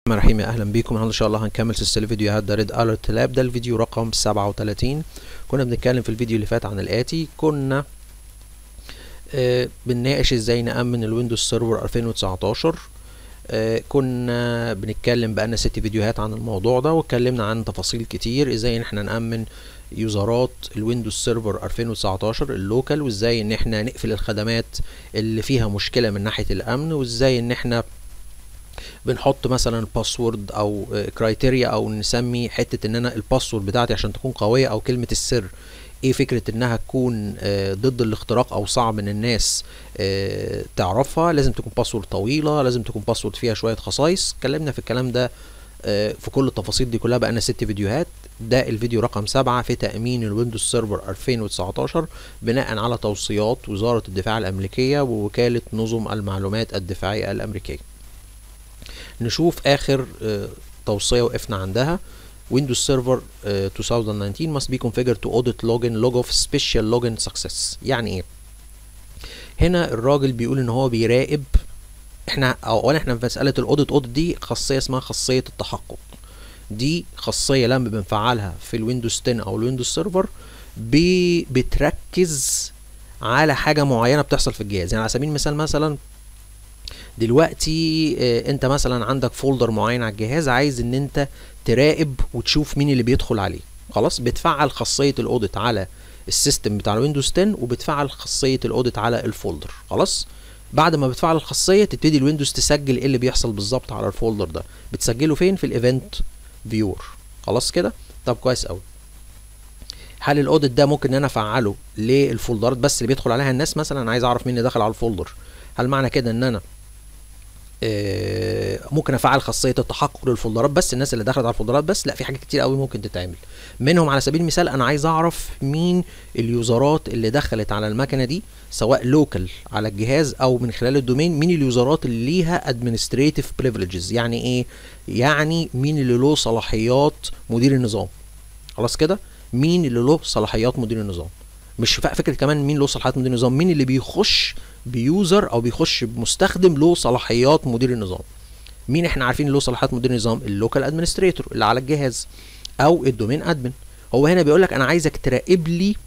الرحمن الرحيم يا اهلا بيكم النهارده ان شاء الله هنكمل سلسله فيديوهات ده ريد الرت لاب ده الفيديو رقم 37 كنا بنتكلم في الفيديو اللي فات عن الاتي كنا آه بنناقش ازاي نامن الويندوز سيرفر 2019 آه كنا بنتكلم بقالنا ست فيديوهات عن الموضوع ده واتكلمنا عن تفاصيل كتير ازاي ان احنا نامن يوزرات الويندوز سيرفر 2019 اللوكال وازاي ان احنا نقفل الخدمات اللي فيها مشكله من ناحيه الامن وازاي ان احنا بنحط مثلا باسورد او كرايتيريا او نسمي حته ان انا الباسورد بتاعتي عشان تكون قويه او كلمه السر ايه فكره انها تكون ضد الاختراق او صعب ان الناس تعرفها لازم تكون باسورد طويله لازم تكون باسورد فيها شويه خصائص اتكلمنا في الكلام ده في كل التفاصيل دي كلها بقالنا ست فيديوهات ده الفيديو رقم سبعة في تأمين الويندوز سيرفر 2019 بناء على توصيات وزارة الدفاع الأمريكية ووكالة نظم المعلومات الدفاعية الأمريكية نشوف اخر توصيه وقفنا عندها Windows Server 2019 must be configured to audit login log of special login success يعني ايه هنا الراجل بيقول ان هو بيراقب احنا اولا احنا في مساله الاوديت اوديت دي خاصيه اسمها خاصيه التحقق دي خاصيه لما بنفعلها في الويندوز 10 او الويندوز سيرفر بتركز على حاجه معينه بتحصل في الجهاز يعني على سبيل المثال مثلا دلوقتي انت مثلا عندك فولدر معين على الجهاز عايز ان انت تراقب وتشوف مين اللي بيدخل عليه خلاص بتفعل خاصيه الاوديت على السيستم بتاع الويندوز 10 وبتفعل خاصيه الاوديت على الفولدر خلاص بعد ما بتفعل الخاصيه تبتدي الويندوز تسجل ايه اللي بيحصل بالظبط على الفولدر ده بتسجله فين في الايفنت فيور خلاص كده طب كويس قوي هل الاوديت ده ممكن ان انا افعله للفولدرات بس اللي بيدخل عليها الناس مثلا انا عايز اعرف مين اللي دخل على الفولدر هل معنى كده ان انا ممكن افعل خاصيه التحقق للفولدرات بس الناس اللي دخلت على الفولدرات بس لا في حاجات كتير قوي ممكن تتعمل منهم على سبيل المثال انا عايز اعرف مين اليوزرات اللي دخلت على المكنه دي سواء لوكال على الجهاز او من خلال الدومين مين اليوزرات اللي ليها ادمنستريتيف بريفليجز يعني ايه يعني مين اللي له صلاحيات مدير النظام خلاص كده مين اللي له صلاحيات مدير النظام مش فكره كمان مين له صلاحيات مدير النظام مين اللي بيخش بيوزر او بيخش بمستخدم له صلاحيات مدير النظام مين احنا عارفين له صلاحيات مدير النظام اللوكال ادمنستريتور اللي على الجهاز او الدومين ادمن هو هنا بيقول لك انا عايزك تراقب لي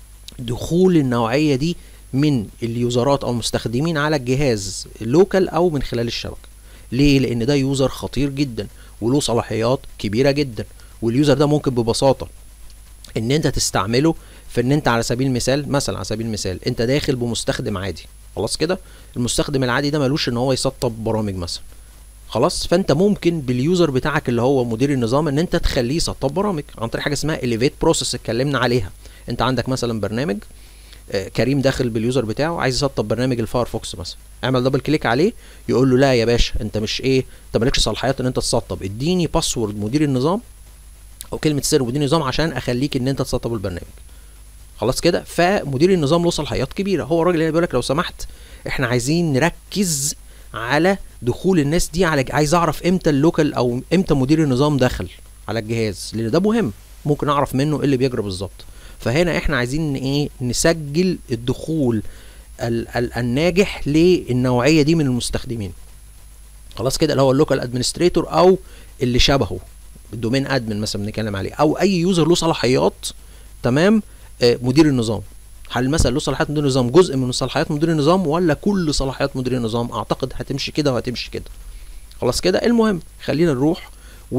دخول النوعيه دي من اليوزرات او المستخدمين على الجهاز اللوكال او من خلال الشبكه ليه لان ده يوزر خطير جدا وله صلاحيات كبيره جدا واليوزر ده ممكن ببساطه ان انت تستعمله في ان انت على سبيل المثال مثلا على سبيل المثال انت داخل بمستخدم عادي خلاص كده المستخدم العادي ده ملوش ان هو يسطب برامج مثلا خلاص فانت ممكن باليوزر بتاعك اللي هو مدير النظام ان انت تخليه يسطب برامج عن طريق حاجه اسمها اليفيت بروسيس اتكلمنا عليها انت عندك مثلا برنامج آه كريم داخل باليوزر بتاعه عايز يسطب برنامج الفايرفوكس مثلا اعمل دبل كليك عليه يقول له لا يا باشا انت مش ايه انت مالكش صلاحيات ان انت تسطب اديني باسورد مدير النظام او كلمه سر مدير النظام عشان اخليك ان انت تسطب البرنامج خلاص كده فمدير النظام له صلاحيات كبيره هو الراجل اللي بيقول لك لو سمحت احنا عايزين نركز على دخول الناس دي على عايز اعرف امتى اللوكال او امتى مدير النظام دخل على الجهاز لان ده مهم ممكن اعرف منه ايه اللي بيجرى بالظبط فهنا احنا عايزين ايه نسجل الدخول ال ال الناجح للنوعيه دي من المستخدمين خلاص كده اللي هو اللوكال ادمنستريتور او اللي شبهه الدومين ادمن مثلا بنتكلم عليه او اي يوزر له صلاحيات تمام آه مدير النظام هل مثلا له صلاحيات مدير النظام جزء من صلاحيات مدير النظام ولا كل صلاحيات مدير النظام اعتقد هتمشي كده وهتمشي كده خلاص كده المهم خلينا نروح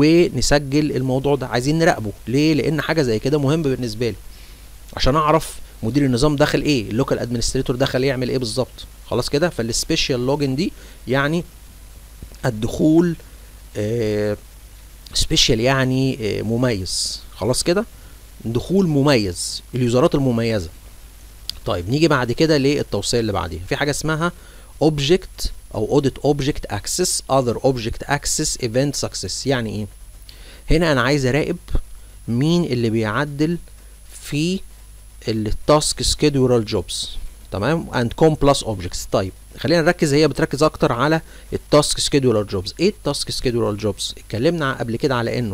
ونسجل الموضوع ده عايزين نراقبه ليه لان حاجه زي كده مهمه بالنسبه لي عشان اعرف مدير النظام داخل ايه اللوكال ادمنستريتور دخل يعمل ايه بالظبط خلاص كده فالسبيشال لوجن دي يعني الدخول آه سبيشال يعني آه مميز خلاص كده دخول مميز اليوزرات المميزه طيب نيجي بعد كده للتوصيه اللي بعديها في حاجه اسمها object او audit object access other object access event success يعني ايه هنا انا عايز اراقب مين اللي بيعدل في التاسك سكيدولر جوبز تمام and com plus objects طيب خلينا نركز هي بتركز اكتر على التاسك سكيدولر جوبز ايه التاسك سكيدولر جوبز اتكلمنا قبل كده على انه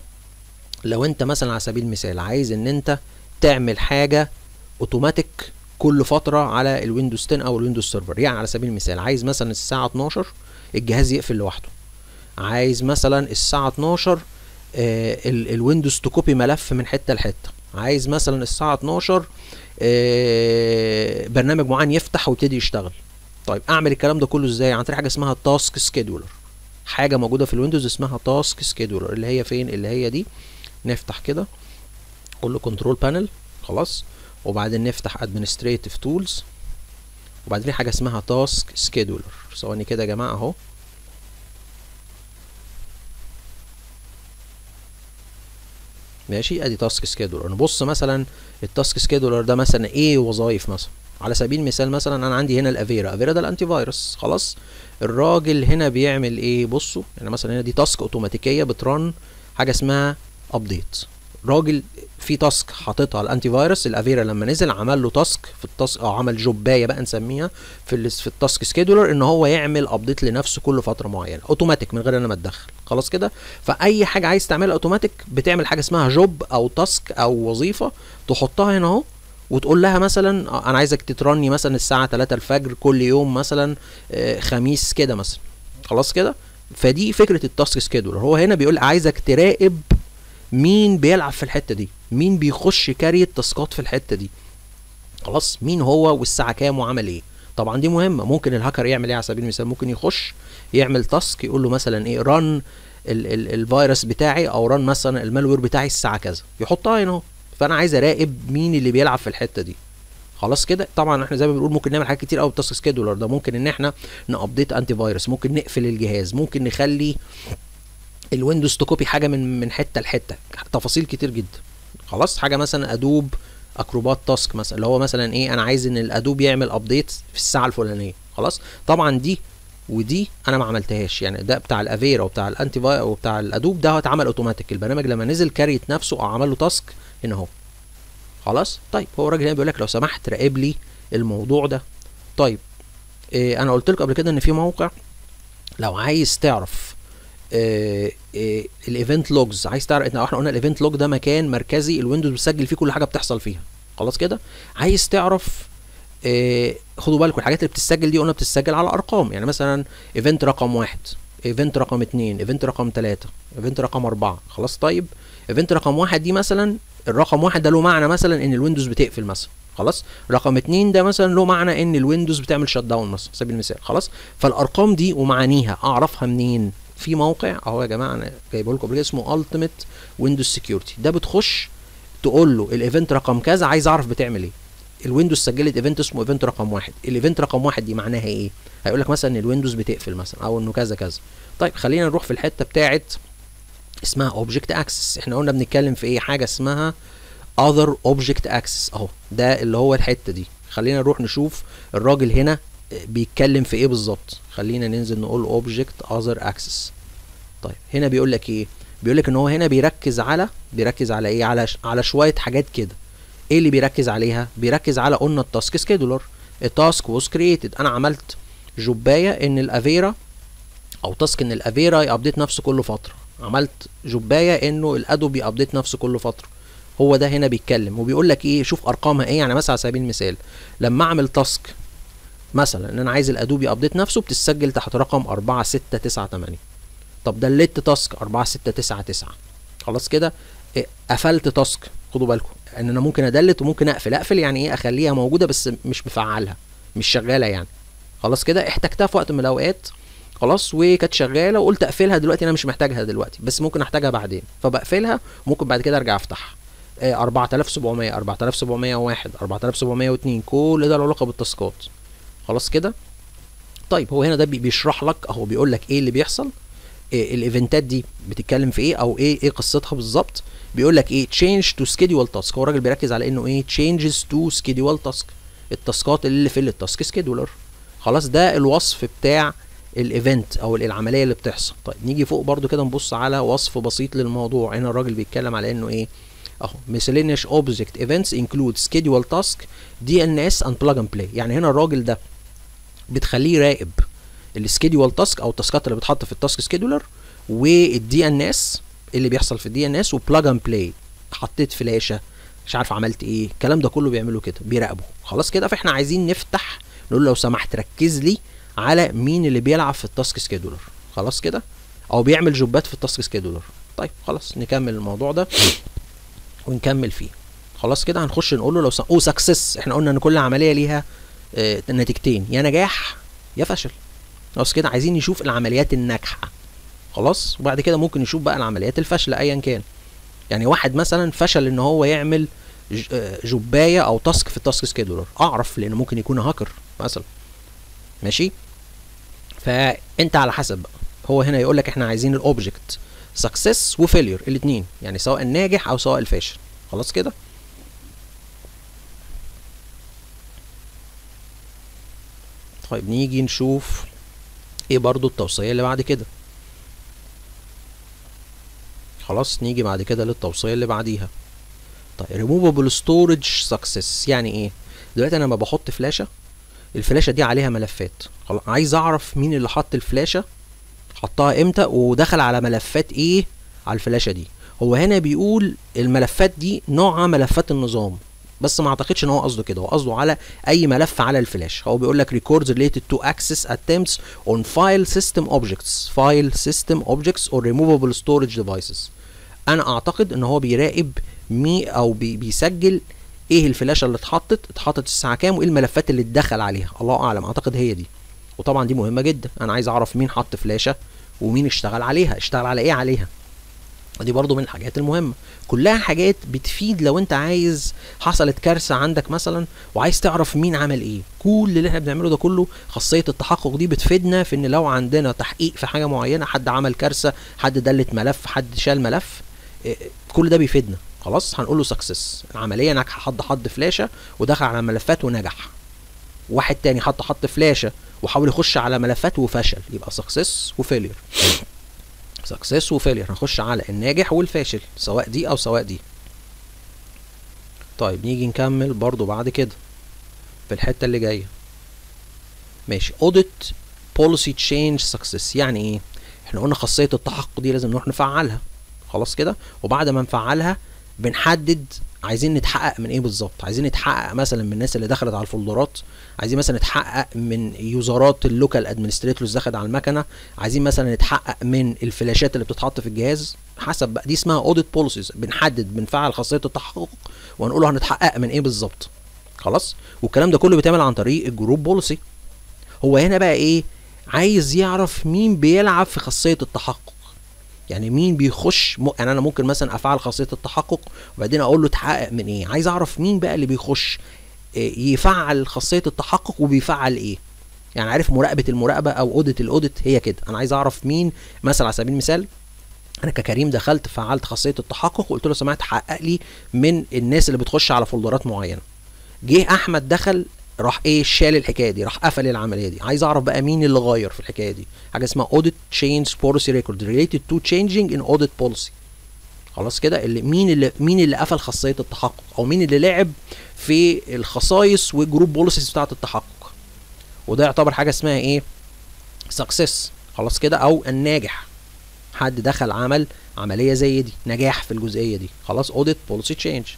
لو انت مثلا على سبيل المثال عايز ان انت تعمل حاجه اوتوماتيك كل فتره على الويندوز 10 او الويندوز سيرفر يعني على سبيل المثال عايز مثلا الساعه 12 الجهاز يقفل لوحده عايز مثلا الساعه 12 آه الويندوز تكوبي ملف من حته لحته عايز مثلا الساعه 12 آه برنامج معين يفتح ويبتدي يشتغل طيب اعمل الكلام ده كله ازاي عن طريق حاجه اسمها تاسك سكيدولر حاجه موجوده في الويندوز اسمها تاسك سكيدولر اللي هي فين اللي هي دي نفتح كده قول له كنترول بانل خلاص وبعدين نفتح ادمنستريتيف تولز وبعدين في حاجه اسمها تاسك سكيدولر ثواني كده يا جماعه اهو ماشي ادي تاسك سكيدولر نبص مثلا التاسك سكيدولر ده مثلا ايه وظايف مثلا على سبيل المثال مثلا انا عندي هنا الافيرا افيرا ده الانتي فيروس خلاص الراجل هنا بيعمل ايه بصوا يعني مثلا هنا دي تاسك اوتوماتيكيه بترن حاجه اسمها ابديت راجل في تاسك حاططها الانتي فيروس الافيرا لما نزل عمل له تاسك في التاسك او عمل جوبايه بقى نسميها في ال في التاسك سكيدولر ان هو يعمل ابديت لنفسه كل فتره معينه اوتوماتيك من غير انا ما اتدخل خلاص كده فاي حاجه عايز تعملها اوتوماتيك بتعمل حاجه اسمها جوب او تاسك او وظيفه تحطها هنا اهو وتقول لها مثلا انا عايزك تترني مثلا الساعه 3 الفجر كل يوم مثلا خميس كده مثلا خلاص كده فدي فكره التاسك سكيدولر هو هنا بيقول عايزك تراقب مين بيلعب في الحته دي مين بيخش كاري التاسكات في الحته دي خلاص مين هو والساعه كام وعمل ايه طبعا دي مهمه ممكن الهاكر يعمل ايه على سبيل المثال ممكن يخش يعمل تاسك يقول له مثلا ايه ران الفيروس بتاعي او ران مثلا المالوير بتاعي الساعه كذا يحطها هنا اهو فانا عايز اراقب مين اللي بيلعب في الحته دي خلاص كده طبعا احنا زي ما بنقول ممكن نعمل حاجات كتير قوي بالتاسك سكيدولر ده ممكن ان احنا نابديت انتي فيروس ممكن نقفل الجهاز ممكن نخلي الويندوز تكوبي حاجه من من حته لحته تفاصيل كتير جدا خلاص حاجه مثلا ادوب اكروبات تاسك مثلا اللي هو مثلا ايه انا عايز ان الادوب يعمل ابديت في الساعه الفلانيه خلاص طبعا دي ودي انا ما عملتهاش يعني ده بتاع الافيرا وبتاع الانتي وبتاع الادوب ده اتعمل اوتوماتيك البرنامج لما نزل كاريت نفسه او عمل له تاسك هنا اهو خلاص طيب هو الراجل هنا بيقول لك لو سمحت راقب لي الموضوع ده طيب إيه انا قلت لكم قبل كده ان في موقع لو عايز تعرف إيه إيه الايفنت لوجز عايز تعرف احنا قلنا الايفنت لوج ده مكان مركزي الويندوز بيسجل فيه كل حاجه بتحصل فيها خلاص كده عايز تعرف إيه خدوا بالكم الحاجات اللي بتسجل دي قلنا بتسجل على ارقام يعني مثلا ايفنت رقم واحد ايفنت رقم اتنين ايفنت رقم تلاتة ايفنت رقم اربعة خلاص طيب ايفنت رقم واحد دي مثلا الرقم واحد ده له معنى مثلا ان الويندوز بتقفل مثلا خلاص رقم اتنين ده مثلا له معنى ان الويندوز بتعمل شت داون مثلا سبيل المثال خلاص فالارقام دي ومعانيها اعرفها منين في موقع اهو يا جماعه انا جايبه لكم قبل اسمه التيميت ويندوز سكيورتي ده بتخش تقول له الايفنت رقم كذا عايز اعرف بتعمل ايه الويندوز سجلت ايفنت اسمه ايفنت رقم واحد الايفنت رقم واحد دي معناها ايه هيقول لك مثلا ان الويندوز بتقفل مثلا او انه كذا كذا طيب خلينا نروح في الحته بتاعه اسمها اوبجكت اكسس احنا قلنا بنتكلم في ايه حاجه اسمها other object access اهو ده اللي هو الحته دي خلينا نروح نشوف الراجل هنا بيتكلم في ايه بالظبط خلينا ننزل نقول object other access طيب هنا بيقول لك ايه بيقول لك ان هو هنا بيركز على بيركز على ايه على على شويه حاجات كده ايه اللي بيركز عليها بيركز على قلنا التاسك سكيدولر التاسك واز كرييتد انا عملت جوبايه ان الافيرا او تاسك ان الافيرا يابديت نفسه كل فتره عملت جوبايه انه الادوب يابديت نفسه كل فتره هو ده هنا بيتكلم وبيقول لك ايه شوف ارقامها ايه يعني مثلا على سبيل المثال لما اعمل تاسك مثلا ان انا عايز الادوبي ابديت نفسه بتسجل تحت رقم 4698 طب دلت تاسك 4699 خلاص كده إيه قفلت تاسك خدوا بالكم ان انا ممكن ادلت وممكن اقفل اقفل يعني ايه اخليها موجوده بس مش مفعلها مش شغاله يعني خلاص كده احتجتها في وقت من الاوقات خلاص وكانت شغاله وقلت اقفلها دلوقتي انا مش محتاجها دلوقتي بس ممكن احتاجها بعدين فبقفلها ممكن بعد كده ارجع افتحها 4700 4701 4702 كل ده له علاقه بالتاسكات خلاص كده طيب هو هنا ده بيشرح لك اهو بيقول لك ايه اللي بيحصل إيه الايفنتات دي بتتكلم في ايه او ايه ايه قصتها بالظبط بيقول لك ايه change to schedule task هو الراجل بيركز على انه ايه changes to schedule task التاسكات اللي في التاسك سكيدولر خلاص ده الوصف بتاع الايفنت او العمليه اللي بتحصل طيب نيجي فوق برده كده نبص على وصف بسيط للموضوع هنا الراجل بيتكلم على انه ايه اهو miscellaneous object events include schedule task DNS and plug and play يعني هنا الراجل ده بتخليه يراقب السكيدول تاسك او التاسكات اللي بتحط في التاسك سكيدولر والدي ان اس اللي بيحصل في الدي ان اس وبلاج اند بلاي حطيت فلاشه مش عارف عملت ايه الكلام ده كله بيعملوا كده بيراقبوا خلاص كده فاحنا عايزين نفتح نقول لو سمحت ركز لي على مين اللي بيلعب في التاسك سكيدولر خلاص كده او بيعمل جوبات في التاسك سكيدولر طيب خلاص نكمل الموضوع ده ونكمل فيه خلاص كده هنخش نقول له لو س... او سكسس احنا قلنا ان كل عمليه ليها اه نتيجتين يا نجاح يا فشل خلاص كده عايزين نشوف العمليات الناجحه خلاص وبعد كده ممكن نشوف بقى العمليات الفاشله ايا كان يعني واحد مثلا فشل ان هو يعمل جوبايه او تاسك في التاسك سكيدولر اعرف لانه ممكن يكون هاكر مثلا ماشي فانت على حسب بقى هو هنا يقول لك احنا عايزين الاوبجكت سكسس وفيلير الاثنين يعني سواء الناجح او سواء الفاشل خلاص كده طيب نيجي نشوف ايه برضو التوصية اللي بعد كده خلاص نيجي بعد كده للتوصية اللي بعديها طيب removable storage success يعني ايه دلوقتي انا لما بحط فلاشة الفلاشة دي عليها ملفات خلاص عايز اعرف مين اللي حط الفلاشة حطها امتى ودخل على ملفات ايه على الفلاشة دي هو هنا بيقول الملفات دي نوعها ملفات النظام بس ما اعتقدش ان هو قصده كده هو قصده على اي ملف على الفلاش هو بيقول لك records related to access attempts on file system objects file system objects or removable storage devices انا اعتقد ان هو بيراقب مي او بي بيسجل ايه الفلاشه اللي اتحطت اتحطت الساعه كام وايه الملفات اللي اتدخل عليها الله اعلم اعتقد هي دي وطبعا دي مهمه جدا انا عايز اعرف مين حط فلاشه ومين اشتغل عليها اشتغل على ايه عليها ودي برضو من الحاجات المهمة كلها حاجات بتفيد لو انت عايز حصلت كارثة عندك مثلا وعايز تعرف مين عمل ايه كل اللي احنا بنعمله ده كله خاصية التحقق دي بتفيدنا في ان لو عندنا تحقيق في حاجة معينة حد عمل كارثة حد دلت ملف حد شال ملف إيه كل ده بيفيدنا خلاص هنقول له سكسس العملية ناجحة حد حط فلاشة ودخل على ملفات ونجح واحد تاني حط حط فلاشة وحاول يخش على ملفات وفشل يبقى سكسس وفيلير سكسس وفيلير هنخش على الناجح والفاشل سواء دي او سواء دي طيب نيجي نكمل برضو بعد كده في الحتة اللي جاية ماشي audit policy change success يعني ايه احنا قلنا خاصية التحقق دي لازم نروح نفعلها خلاص كده وبعد ما نفعلها بنحدد عايزين نتحقق من ايه بالظبط عايزين نتحقق مثلا من الناس اللي دخلت على الفولدرات عايزين مثلا نتحقق من يوزرات اللوكال ادمنستريتورز دخلت على المكنه عايزين مثلا نتحقق من الفلاشات اللي بتتحط في الجهاز حسب بقى دي اسمها اوديت بوليسيز بنحدد بنفعل خاصيه التحقق ونقول له هنتحقق من ايه بالظبط خلاص والكلام ده كله بيتعمل عن طريق الجروب بوليسي هو هنا بقى ايه عايز يعرف مين بيلعب في خاصيه التحقق يعني مين بيخش م... يعني انا ممكن مثلا افعل خاصيه التحقق وبعدين اقول له تحقق من ايه عايز اعرف مين بقى اللي بيخش إيه يفعل خاصيه التحقق وبيفعل ايه يعني عارف مراقبه المراقبه او اوديت الاوديت هي كده انا عايز اعرف مين مثلا على سبيل المثال انا ككريم دخلت فعلت خاصيه التحقق وقلت له سمعت حقق لي من الناس اللي بتخش على فولدرات معينه جه احمد دخل راح ايه شال الحكايه دي راح قفل العمليه دي عايز اعرف بقى مين اللي غير في الحكايه دي حاجه اسمها audit change policy record related to changing in audit policy خلاص كده اللي مين اللي مين اللي قفل خاصيه التحقق او مين اللي لعب في الخصائص والجروب بوليسيز بتاعه التحقق وده يعتبر حاجه اسمها ايه سكسس خلاص كده او الناجح حد دخل عمل عمليه زي دي نجاح في الجزئيه دي خلاص audit policy change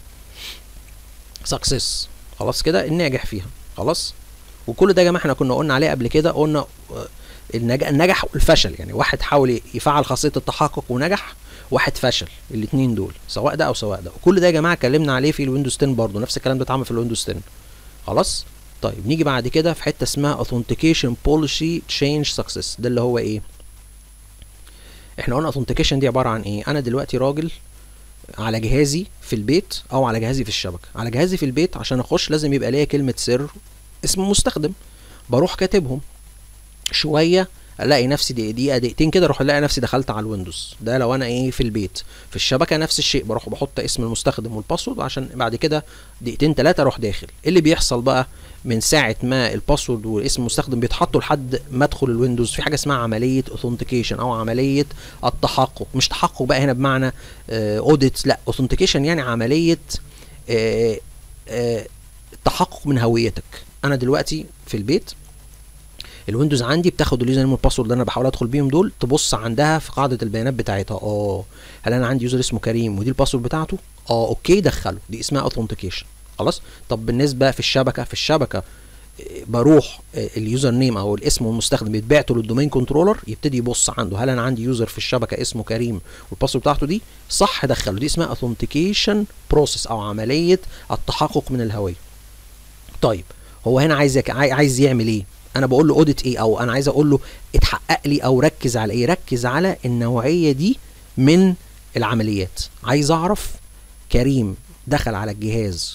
سكسس خلاص كده الناجح فيها خلاص وكل ده يا جماعه احنا كنا قلنا عليه قبل كده قلنا النجح والفشل يعني واحد حاول يفعل خاصيه التحقق ونجح واحد فشل الاثنين دول سواء ده او سواء ده وكل ده يا جماعه اتكلمنا عليه في الويندوز 10 برضه نفس الكلام ده اتعمل في الويندوز 10 خلاص طيب نيجي بعد كده في حته اسمها authentication policy change success ده اللي هو ايه احنا قلنا authentication دي عباره عن ايه انا دلوقتي راجل على جهازي في البيت او على جهازي في الشبكه على جهازي في البيت عشان اخش لازم يبقى ليا كلمه سر اسم مستخدم بروح كاتبهم شويه الاقي نفسي دقيقه دقيقتين كده اروح الاقي نفسي دخلت على الويندوز ده لو انا ايه في البيت في الشبكه نفس الشيء بروح بحط اسم المستخدم والباسورد عشان بعد كده دقيقتين ثلاثه اروح داخل ايه اللي بيحصل بقى من ساعه ما الباسورد واسم المستخدم بيتحطوا لحد ما ادخل الويندوز في حاجه اسمها عمليه اوثنتيكيشن او عمليه التحقق مش تحقق بقى هنا بمعنى اوديت لا اوثنتيكيشن يعني عمليه آه آه التحقق من هويتك انا دلوقتي في البيت الويندوز عندي بتاخد اليوزر نيم والباسورد اللي انا بحاول ادخل بيهم دول تبص عندها في قاعده البيانات بتاعتها اه هل انا عندي يوزر اسمه كريم ودي الباسورد بتاعته اه اوكي دخله دي اسمها اوثنتيكيشن خلاص طب بالنسبه في الشبكه في الشبكه بروح اليوزر نيم او الاسم والمستخدم يتبعته للدومين كنترولر يبتدي يبص عنده هل انا عندي يوزر في الشبكه اسمه كريم والباسورد بتاعته دي صح دخله دي اسمها اوثنتيكيشن بروسيس او عمليه التحقق من الهويه طيب هو هنا عايز يك... عايز يعمل ايه انا بقول له اوديت ايه او انا عايز اقول له اتحقق لي او ركز على ايه ركز على النوعيه دي من العمليات عايز اعرف كريم دخل على الجهاز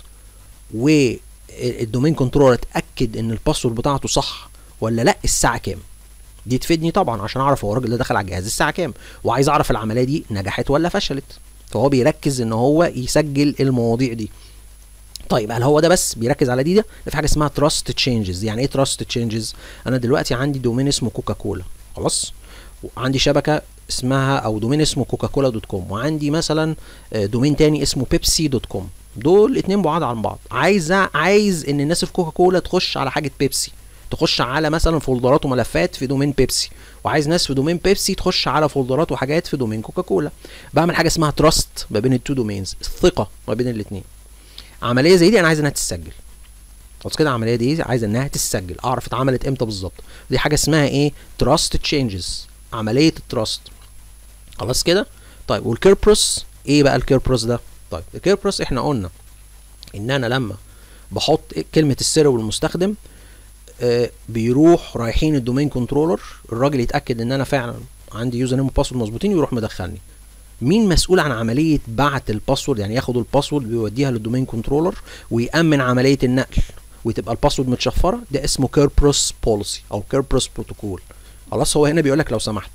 والدومين كنترولر اتاكد ان الباسورد بتاعته صح ولا لا الساعه كام دي تفيدني طبعا عشان اعرف هو الراجل ده دخل على الجهاز الساعه كام وعايز اعرف العمليه دي نجحت ولا فشلت فهو بيركز ان هو يسجل المواضيع دي طيب هل هو ده بس بيركز على دي ده في حاجه اسمها تراست تشينجز يعني ايه تراست تشينجز انا دلوقتي عندي دومين اسمه كوكا كولا خلاص وعندي شبكه اسمها او دومين اسمه كوكا كولا دوت كوم وعندي مثلا دومين تاني اسمه بيبسي دوت كوم دول اتنين بعاد عن بعض عايز عايز ان الناس في كوكا كولا تخش على حاجه بيبسي تخش على مثلا فولدرات وملفات في دومين بيبسي وعايز ناس في دومين بيبسي تخش على فولدرات وحاجات في دومين كوكا كولا بعمل حاجه اسمها تراست ما بين التو دومينز الثقه ما بين الاثنين عمليه زي دي انا عايز انها تتسجل خلاص كده العمليه دي عايز انها تتسجل اعرف اتعملت امتى بالظبط دي حاجه اسمها ايه تراست تشينجز عمليه التراست خلاص كده طيب والكيربروس ايه بقى الكيربروس ده طيب الكيربروس احنا قلنا ان انا لما بحط كلمه السر والمستخدم آه بيروح رايحين الدومين كنترولر الراجل يتاكد ان انا فعلا عندي يوزر نيم وباسورد مظبوطين يروح مدخلني مين مسؤول عن عمليه بعت الباسورد يعني ياخد الباسورد بيوديها للدومين كنترولر ويامن عمليه النقل وتبقى الباسورد متشفره ده اسمه كيربروس بوليسي او كيربروس بروتوكول خلاص هو هنا بيقول لك لو سمحت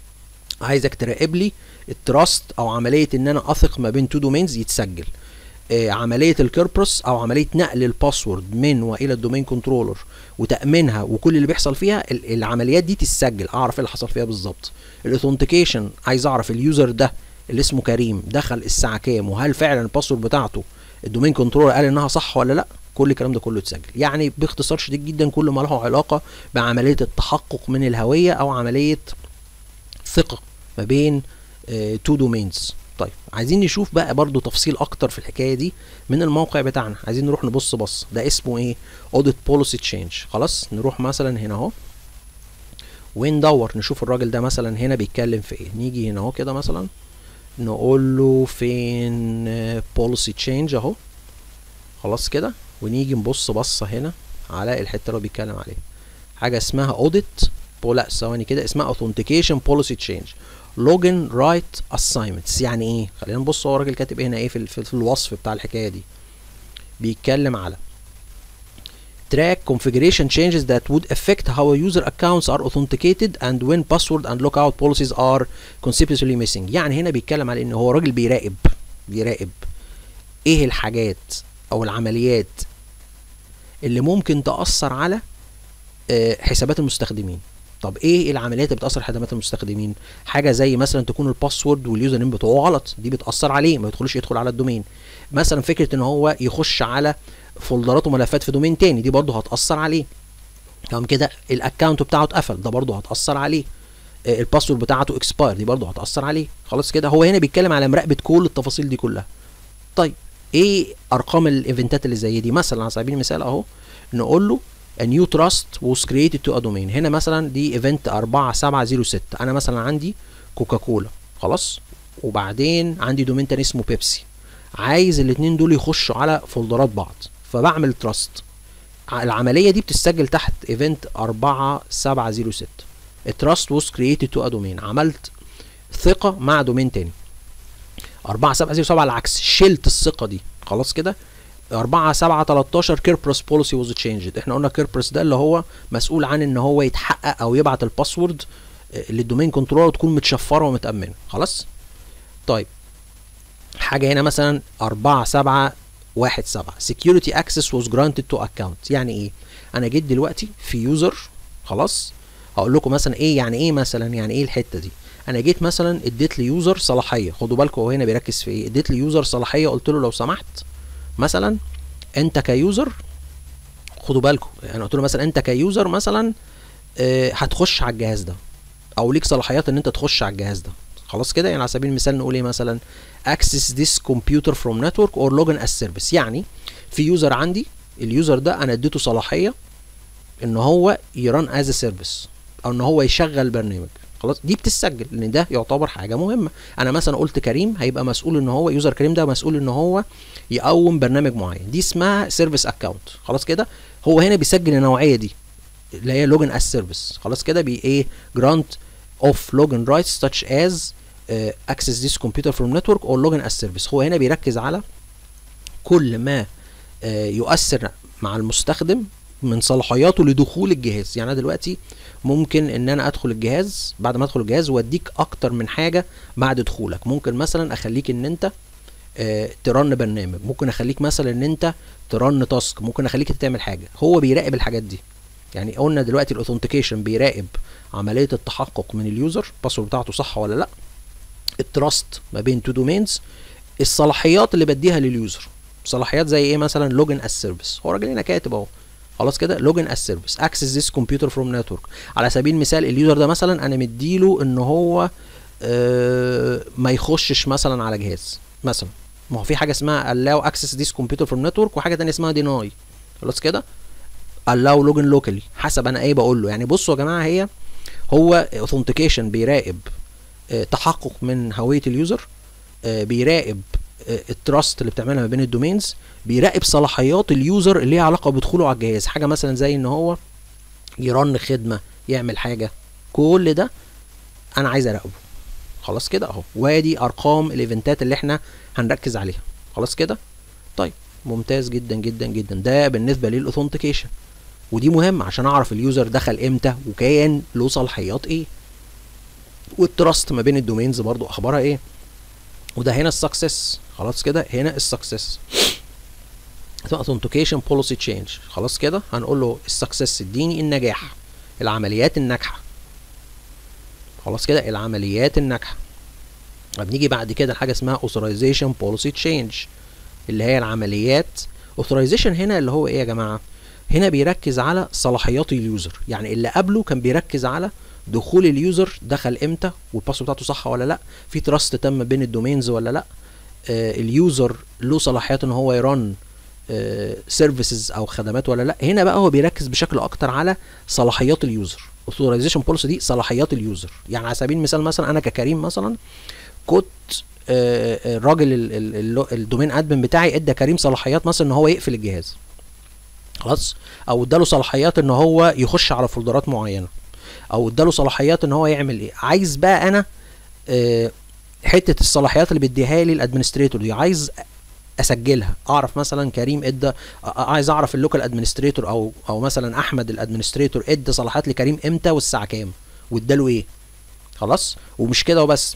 عايزك تراقب لي التراست او عمليه ان انا اثق ما بين تو دومينز يتسجل آه عمليه الكيربروس او عمليه نقل الباسورد من والى الدومين كنترولر وتامينها وكل اللي بيحصل فيها العمليات دي تتسجل اعرف ايه اللي حصل فيها بالظبط الاوثنتيكيشن عايز اعرف اليوزر ده اللي اسمه كريم دخل الساعه كام وهل فعلا الباسورد بتاعته الدومين كنترولر قال انها صح ولا لا كل الكلام ده كله اتسجل يعني باختصار شديد جدا كل ما له علاقه بعمليه التحقق من الهويه او عمليه ثقه ما بين تو دومينز طيب عايزين نشوف بقى برضو تفصيل اكتر في الحكايه دي من الموقع بتاعنا عايزين نروح نبص بص ده اسمه ايه اوديت بوليسي تشينج خلاص نروح مثلا هنا اهو وندور نشوف الراجل ده مثلا هنا بيتكلم في ايه نيجي هنا اهو كده مثلا نقول له فين بوليسي تشينج اهو خلاص كده ونيجي نبص بصه هنا على الحته اللي هو بيتكلم عليها حاجه اسمها اوديت لا ثواني كده اسمها اوثنتيكيشن بوليسي تشينج لوجن رايت اساينمنتس يعني ايه خلينا نبص هو الراجل كاتب هنا ايه في, في, في الوصف بتاع الحكايه دي بيتكلم على track configuration changes that would affect how user accounts are authenticated and when password and lookout policies are conspicuously missing يعني هنا بيتكلم على ان هو راجل بيراقب بيراقب ايه الحاجات او العمليات اللي ممكن تأثر على حسابات المستخدمين طب ايه العمليات اللي بتاثر حسابات المستخدمين حاجه زي مثلا تكون الباسورد واليوزر نيم بتوعه غلط دي بتاثر عليه ما يدخلش يدخل على الدومين مثلا فكره ان هو يخش على فولدرات وملفات في دومين تاني دي برضه هتاثر عليه تمام كده الاكونت بتاعه اتقفل ده برضه هتاثر عليه الباسورد بتاعته اكسباير دي برضه هتاثر عليه خلاص كده هو هنا بيتكلم على مراقبه كل التفاصيل دي كلها طيب ايه ارقام الايفنتات اللي زي دي مثلا على سبيل المثال اهو نقول له a new trust was created to a domain هنا مثلا دي ايفنت 4706 انا مثلا عندي كوكاكولا خلاص وبعدين عندي دومين تاني اسمه بيبسي عايز الاثنين دول يخشوا على فولدرات بعض فبعمل تراست العمليه دي بتسجل تحت ايفنت 4706 التراست was created to a domain عملت ثقه مع دومين تاني 4707 على العكس شلت الثقه دي خلاص كده 4 7 13 كيربروس بوليسي ووز تشينجد احنا قلنا كيربروس ده اللي هو مسؤول عن ان هو يتحقق او يبعت الباسورد للدومين كنترولر وتكون متشفره ومتامنه خلاص طيب حاجه هنا مثلا 4 7 1 7 security access was granted to account يعني ايه انا جيت دلوقتي في يوزر خلاص هقول لكم مثلا ايه يعني ايه مثلا يعني ايه الحته دي انا جيت مثلا اديت ليوزر صلاحيه خدوا بالكم هو هنا بيركز في ايه اديت ليوزر صلاحيه قلت له لو سمحت مثلا انت كيوزر خدوا بالكم انا قلت له مثلا انت كيوزر مثلا اه هتخش على الجهاز ده او ليك صلاحيات ان انت تخش على الجهاز ده خلاص كده يعني على سبيل المثال نقول ايه مثلا access this computer from network or login as service يعني في يوزر عندي اليوزر ده انا اديته صلاحيه ان هو يران از سيرفيس او ان هو يشغل برنامج خلاص دي بتسجل لان ده يعتبر حاجه مهمه انا مثلا قلت كريم هيبقى مسؤول ان هو يوزر كريم ده مسؤول ان هو يقوم برنامج معين دي اسمها سيرفيس اكونت خلاص كده هو هنا بيسجل النوعيه دي اللي هي لوجن از سيرفيس خلاص كده بي ايه جرانت اوف لوجن رايتس such از اكسس ذيس كمبيوتر فروم نتورك اور لوجن از سيرفيس هو هنا بيركز على كل ما آه، يؤثر مع المستخدم من صلاحياته لدخول الجهاز يعني انا دلوقتي ممكن ان انا ادخل الجهاز بعد ما ادخل الجهاز واديك اكتر من حاجه بعد دخولك ممكن مثلا اخليك ان انت آه، ترن برنامج ممكن اخليك مثلا ان انت ترن تاسك ممكن اخليك تعمل حاجه هو بيراقب الحاجات دي يعني قلنا دلوقتي الاوثنتيكيشن بيراقب عمليه التحقق من اليوزر الباسورد بتاعته صح ولا لا التراست ما بين تو دومينز الصلاحيات اللي بديها لليوزر صلاحيات زي ايه مثلا لوجن از سيرفيس هو راجل هنا كاتب اهو خلاص كده لوجن از سيرفيس اكسس ذيس كمبيوتر فروم نتورك على سبيل المثال اليوزر ده مثلا انا مديله ان هو آه ما يخشش مثلا على جهاز مثلا ما هو في حاجه اسمها allow access this computer from network وحاجه تانية اسمها deny خلاص كده allow login locally حسب انا ايه بقول له يعني بصوا يا جماعه هي هو authentication بيراقب آه تحقق من هويه اليوزر آه بيراقب التراست اللي بتعملها ما بين الدومينز بيراقب صلاحيات اليوزر اللي ليها علاقه بدخوله على الجهاز حاجه مثلا زي ان هو يرن خدمه يعمل حاجه كل ده انا عايز اراقبه خلاص كده اهو وادي ارقام الايفنتات اللي احنا هنركز عليها خلاص كده طيب ممتاز جدا جدا جدا ده بالنسبه للاوثنتيكيشن ودي مهم عشان اعرف اليوزر دخل امتى وكان له صلاحيات ايه والتراست ما بين الدومينز برضو اخبارها ايه وده هنا السكسس خلاص كده هنا السكسس authentication policy change خلاص كده هنقول له السكسس اديني النجاح العمليات الناجحه خلاص كده العمليات الناجحه بنيجي بعد كده حاجه اسمها authorization policy change اللي هي العمليات authorization هنا اللي هو ايه يا جماعه هنا بيركز على صلاحيات اليوزر يعني اللي قبله كان بيركز على دخول اليوزر دخل امتى والباسورد بتاعته صح ولا لا في تراست تم بين الدومينز ولا لا آه اليوزر له صلاحيات ان هو يرن سيرفيسز آه او خدمات ولا لا هنا بقى هو بيركز بشكل اكتر على صلاحيات اليوزر authorization بوليسي دي صلاحيات اليوزر يعني على سبيل المثال مثلا انا ككريم مثلا كنت آه الراجل الدومين ادمن بتاعي ادى كريم صلاحيات مثلا ان هو يقفل الجهاز خلاص او اداله صلاحيات ان هو يخش على فولدرات معينه او اداله صلاحيات ان هو يعمل ايه عايز بقى انا آه حته الصلاحيات اللي بيديها لي الادمنستريتور دي عايز اسجلها اعرف مثلا كريم ادى عايز اعرف اللوكال ادمنستريتور او او مثلا احمد الادمنستريتور ادى صلاحيات لكريم امتى والساعه كام واداله ايه خلاص ومش كده وبس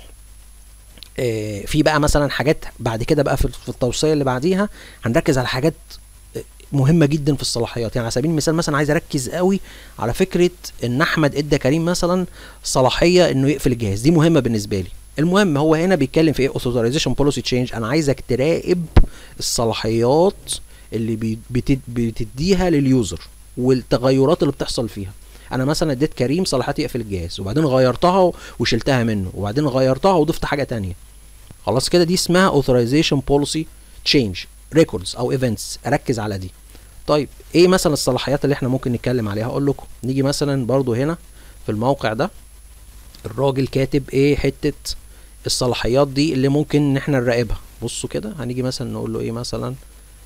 آه في بقى مثلا حاجات بعد كده بقى في التوصيه اللي بعديها هنركز على حاجات مهمة جدا في الصلاحيات يعني على سبيل المثال مثلا عايز اركز قوي على فكرة ان احمد ادى كريم مثلا صلاحية انه يقفل الجهاز دي مهمة بالنسبة لي المهم هو هنا بيتكلم في ايه authorization policy change انا عايزك تراقب الصلاحيات اللي بتديها لليوزر والتغيرات اللي بتحصل فيها انا مثلا اديت كريم صلاحيات يقفل الجهاز وبعدين غيرتها وشلتها منه وبعدين غيرتها وضفت حاجة تانية خلاص كده دي اسمها authorization policy change ريكوردز او ايفنتس اركز على دي طيب ايه مثلا الصلاحيات اللي احنا ممكن نتكلم عليها اقول لكم نيجي مثلا برضو هنا في الموقع ده الراجل كاتب ايه حته الصلاحيات دي اللي ممكن ان احنا نراقبها بصوا كده هنيجي مثلا نقول له ايه مثلا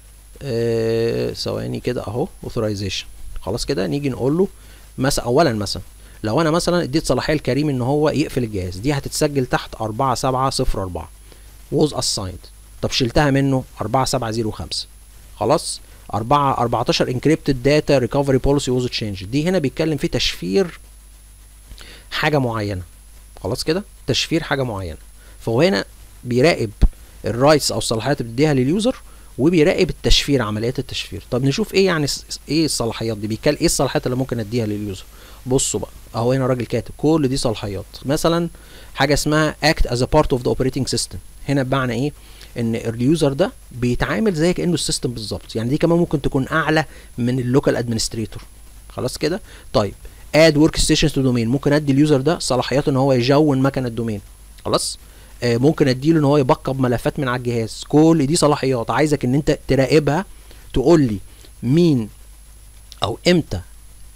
آه ثواني كده اهو اوثرايزيشن خلاص كده نيجي نقول له مثلا اولا مثلا لو انا مثلا اديت صلاحيه لكريم ان هو يقفل الجهاز دي هتتسجل تحت 4704 was assigned طب شلتها منه 4705 خلاص 4 14 انكريبتد داتا ريكفري بوليسي ووز تشينج دي هنا بيتكلم في تشفير حاجه معينه خلاص كده تشفير حاجه معينه فهو هنا بيراقب الرايتس او الصلاحيات اللي بيديها لليوزر وبيراقب التشفير عمليات التشفير طب نشوف ايه يعني ايه الصلاحيات دي بيتكلم ايه الصلاحيات اللي ممكن اديها لليوزر بصوا بقى اهو هنا راجل كاتب كل دي صلاحيات مثلا حاجه اسمها act as a part of the operating system هنا بمعنى ايه ان اليوزر ده بيتعامل زي كانه السيستم بالظبط يعني دي كمان ممكن تكون اعلى من اللوكال ادمنستريتور خلاص كده طيب اد ورك ستيشنز تو دومين ممكن ادي اليوزر ده صلاحيات ان هو يجون مكان الدومين خلاص آه ممكن اديله ان هو يبقى ملفات من على الجهاز كل دي صلاحيات عايزك ان انت تراقبها تقول لي مين او امتى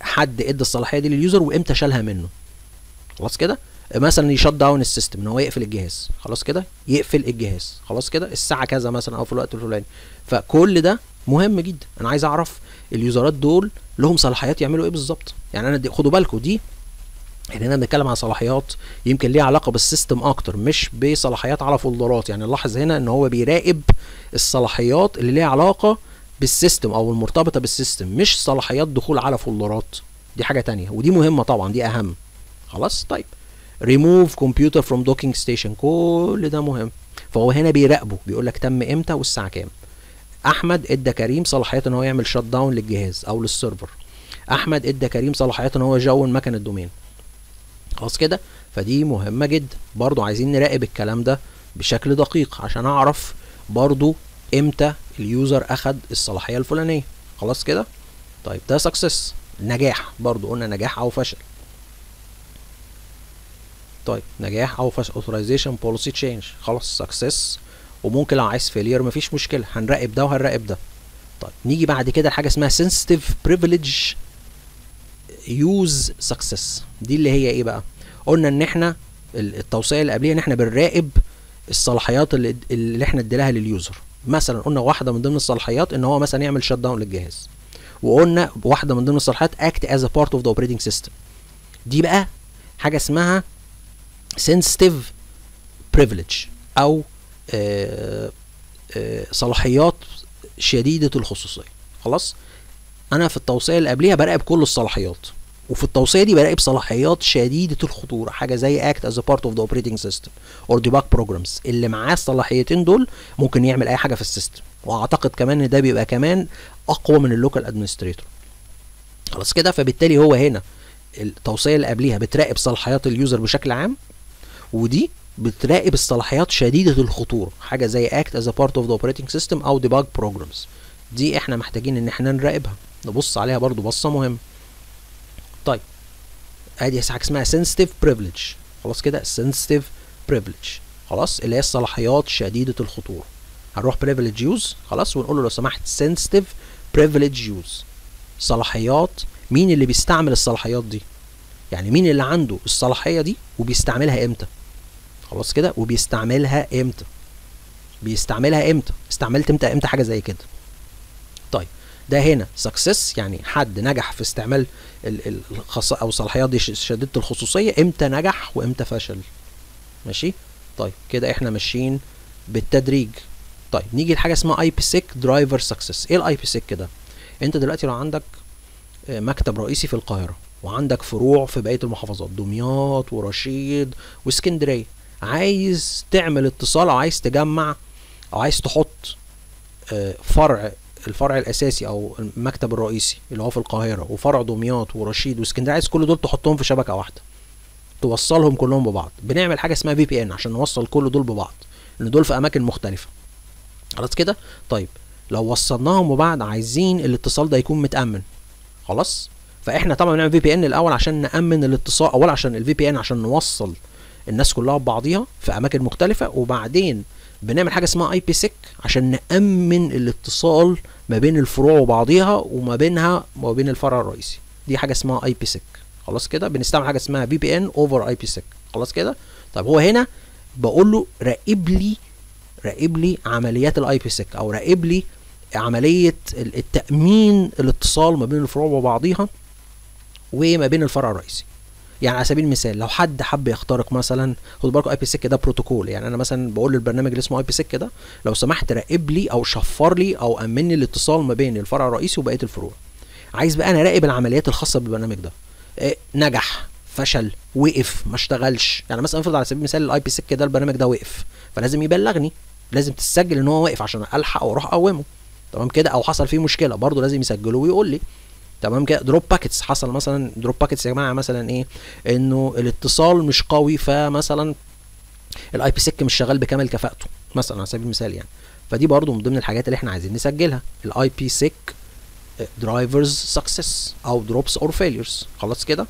حد ادى الصلاحيه دي لليوزر وامتى شالها منه خلاص كده مثلا يشت داون السيستم ان هو يقفل الجهاز خلاص كده يقفل الجهاز خلاص كده الساعه كذا مثلا او في الوقت الفلاني فكل ده مهم جدا انا عايز اعرف اليوزرات دول لهم صلاحيات يعملوا ايه بالظبط يعني انا دي خدوا بالكم دي يعني هنا بنتكلم عن صلاحيات يمكن ليها علاقه بالسيستم اكتر مش بصلاحيات على فولدرات يعني نلاحظ هنا ان هو بيراقب الصلاحيات اللي ليها علاقه بالسيستم او المرتبطه بالسيستم مش صلاحيات دخول على فولدرات دي حاجه تانية ودي مهمه طبعا دي اهم خلاص طيب ريموف كمبيوتر فروم دوكينج ستيشن كل ده مهم فهو هنا بيراقبه بيقول لك تم امتى والساعه كام احمد ادى كريم صلاحيات ان هو يعمل شت داون للجهاز او للسيرفر احمد ادى كريم صلاحيات ان هو يجون مكان الدومين خلاص كده فدي مهمه جدا برضو عايزين نراقب الكلام ده بشكل دقيق عشان اعرف برضو امتى اليوزر اخد الصلاحيه الفلانيه خلاص كده طيب ده سكسس نجاح برضو قلنا نجاح او فشل طيب نجاح او فشل authorization policy change خلاص سكسس وممكن لو عايز فيلير مفيش مشكله هنراقب ده وهنراقب ده طيب نيجي بعد كده لحاجه اسمها sensitive privilege use success دي اللي هي ايه بقى قلنا ان احنا التوصيه اللي قبليها ان احنا بنراقب الصلاحيات اللي, اللي احنا اديناها لليوزر مثلا قلنا واحده من ضمن الصلاحيات ان هو مثلا يعمل شت داون للجهاز وقلنا واحده من ضمن الصلاحيات act as a part of the operating system دي بقى حاجه اسمها sensitive privilege او آآ آآ صلاحيات شديده الخصوصيه خلاص انا في التوصيه اللي قبليها براقب كل الصلاحيات وفي التوصيه دي براقب صلاحيات شديده الخطوره حاجه زي act as a part of the operating system or debug programs اللي معاه الصلاحيتين دول ممكن يعمل اي حاجه في السيستم واعتقد كمان ان ده بيبقى كمان اقوى من اللوكال ادمنستريتور خلاص كده فبالتالي هو هنا التوصيه اللي قبليها بتراقب صلاحيات اليوزر بشكل عام ودي بتراقب الصلاحيات شديده الخطوره حاجه زي act as a part of the operating system او debug programs دي احنا محتاجين ان احنا نراقبها نبص عليها برضو بصه مهمه طيب ادي حاجه اسمها sensitive privilege خلاص كده sensitive privilege خلاص اللي هي الصلاحيات شديده الخطوره هنروح privilege use خلاص ونقول له لو سمحت sensitive privilege use صلاحيات مين اللي بيستعمل الصلاحيات دي يعني مين اللي عنده الصلاحيه دي وبيستعملها امتى خلاص كده وبيستعملها امتى بيستعملها امتى استعملت امتى امتى حاجه زي كده طيب ده هنا سكسس يعني حد نجح في استعمال الخاص او الصلاحيات دي شديده الخصوصيه امتى نجح وامتى فشل ماشي طيب كده احنا ماشيين بالتدريج طيب نيجي لحاجه اسمها اي بي سيك درايفر سكسس ايه الاي بي سيك ده انت دلوقتي لو عندك مكتب رئيسي في القاهره وعندك فروع في بقيه المحافظات دمياط ورشيد واسكندريه عايز تعمل اتصال او عايز تجمع او عايز تحط فرع الفرع الاساسي او المكتب الرئيسي اللي هو في القاهره وفرع دمياط ورشيد واسكندريه عايز كل دول تحطهم في شبكه واحده توصلهم كلهم ببعض بنعمل حاجه اسمها في بي ان عشان نوصل كل دول ببعض ان دول في اماكن مختلفه خلاص كده طيب لو وصلناهم ببعض عايزين الاتصال ده يكون متامن خلاص فاحنا طبعا بنعمل في بي ان الاول عشان نامن الاتصال اولا عشان الفي بي ان عشان نوصل الناس كلها ببعضيها في اماكن مختلفه وبعدين بنعمل حاجه اسمها اي بي سيك عشان نامن الاتصال ما بين الفروع وبعضيها وما بينها وما بين الفرع الرئيسي دي حاجه اسمها اي بي سيك خلاص كده بنستعمل حاجه اسمها في بي ان اوفر اي بي سيك خلاص كده طيب هو هنا بقول له راقب لي راقب لي عمليات الاي بي سيك او راقب لي عمليه التامين الاتصال ما بين الفروع وبعضيها وما بين الفرع الرئيسي يعني على سبيل المثال لو حد حب يخترق مثلا خد بالكم اي بي سيك ده بروتوكول يعني انا مثلا بقول للبرنامج اللي اسمه اي بي سيك ده لو سمحت راقب لي او شفر لي او امن لي الاتصال ما بين الفرع الرئيسي وبقيه الفروع عايز بقى انا اراقب العمليات الخاصه بالبرنامج ده إيه نجح فشل وقف ما اشتغلش يعني مثلا افرض على سبيل المثال الاي بي سيك ده البرنامج ده وقف فلازم يبلغني لازم تسجل ان هو واقف عشان الحق او اروح اقومه تمام كده او حصل فيه مشكله برضه لازم يسجله ويقول لي تمام كده دروب باكيتس حصل مثلا دروب باكيتس يا جماعه مثلا ايه انه الاتصال مش قوي فمثلا الاي بي سيك مش شغال بكامل كفاءته مثلا على سبيل المثال يعني فدي برضو من ضمن الحاجات اللي احنا عايزين نسجلها الاي بي سيك درايفرز سكسس او دروبس اور فيليرز خلاص كده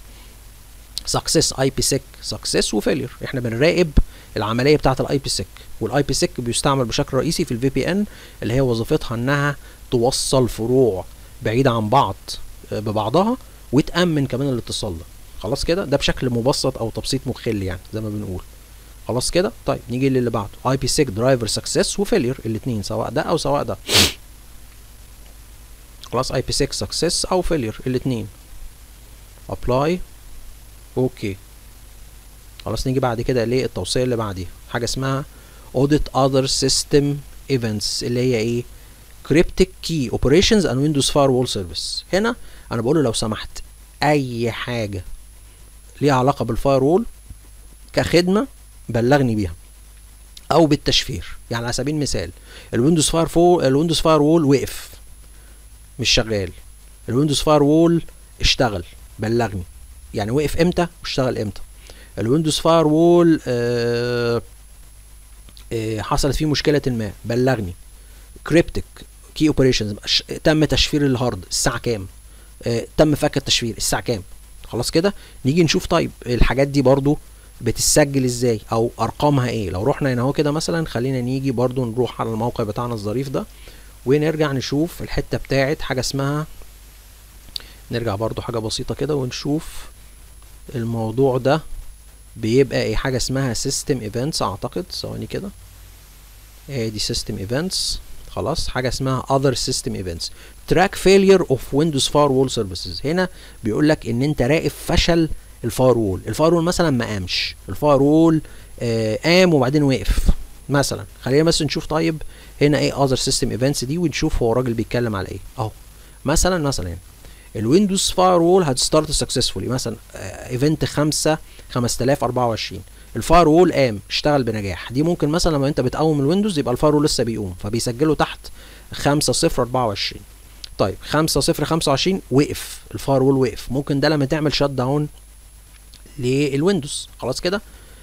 سكسس اي بي سيك سكسس وفيلير احنا بنراقب العمليه بتاعه الاي بي سيك والاي بي سيك بيستعمل بشكل رئيسي في الفي بي ان اللي هي وظيفتها انها توصل فروع بعيده عن بعض ببعضها وتامن كمان الاتصال ده خلاص كده ده بشكل مبسط او تبسيط مخل يعني زي ما بنقول خلاص كده طيب نيجي للي بعده اي بي 6 درايفر سكسس وفيلير الاثنين سواء ده او سواء ده خلاص اي بي 6 سكسس او فيلير الاثنين ابلاي اوكي خلاص نيجي بعد كده للتوصيه اللي بعديها حاجه اسمها audit other system events اللي هي ايه cryptic key operations and windows firewall service هنا انا بقول له لو سمحت اي حاجه ليها علاقه بالفاير وول كخدمه بلغني بيها او بالتشفير يعني على سبيل المثال الويندوز فاير فول الويندوز فاير وول وقف مش شغال الويندوز فاير وول اشتغل بلغني يعني وقف امتى واشتغل امتى الويندوز فاير وول آه آه حصلت فيه مشكله ما بلغني كريبتك كي اوبريشنز تم تشفير الهارد الساعه كام آه تم فك التشفير الساعه كام خلاص كده نيجي نشوف طيب الحاجات دي برضو بتسجل ازاي او ارقامها ايه لو رحنا هنا اهو كده مثلا خلينا نيجي برضو نروح على الموقع بتاعنا الظريف ده ونرجع نشوف الحته بتاعت حاجه اسمها نرجع برضو حاجه بسيطه كده ونشوف الموضوع ده بيبقى ايه حاجه اسمها سيستم ايفنتس اعتقد ثواني كده ادي سيستم ايفنتس خلاص حاجه اسمها other system events track failure of windows firewall services هنا بيقول لك ان انت راقب فشل الفاير وول الفاير وول مثلا ما قامش الفاير وول آه قام وبعدين وقف مثلا خلينا بس نشوف طيب هنا ايه other system events دي ونشوف هو الراجل بيتكلم على ايه اهو مثلا مثلا الويندوز فاير وول هتستارت سكسسفولي مثلا ايفنت 5 5024 الفاير وول قام اشتغل بنجاح دي ممكن مثلا لما انت بتقوم الويندوز يبقى الفاير وول لسه بيقوم فبيسجله تحت 5024 طيب 5025 وقف الفاير وول وقف ممكن ده لما تعمل شات داون للويندوز خلاص كده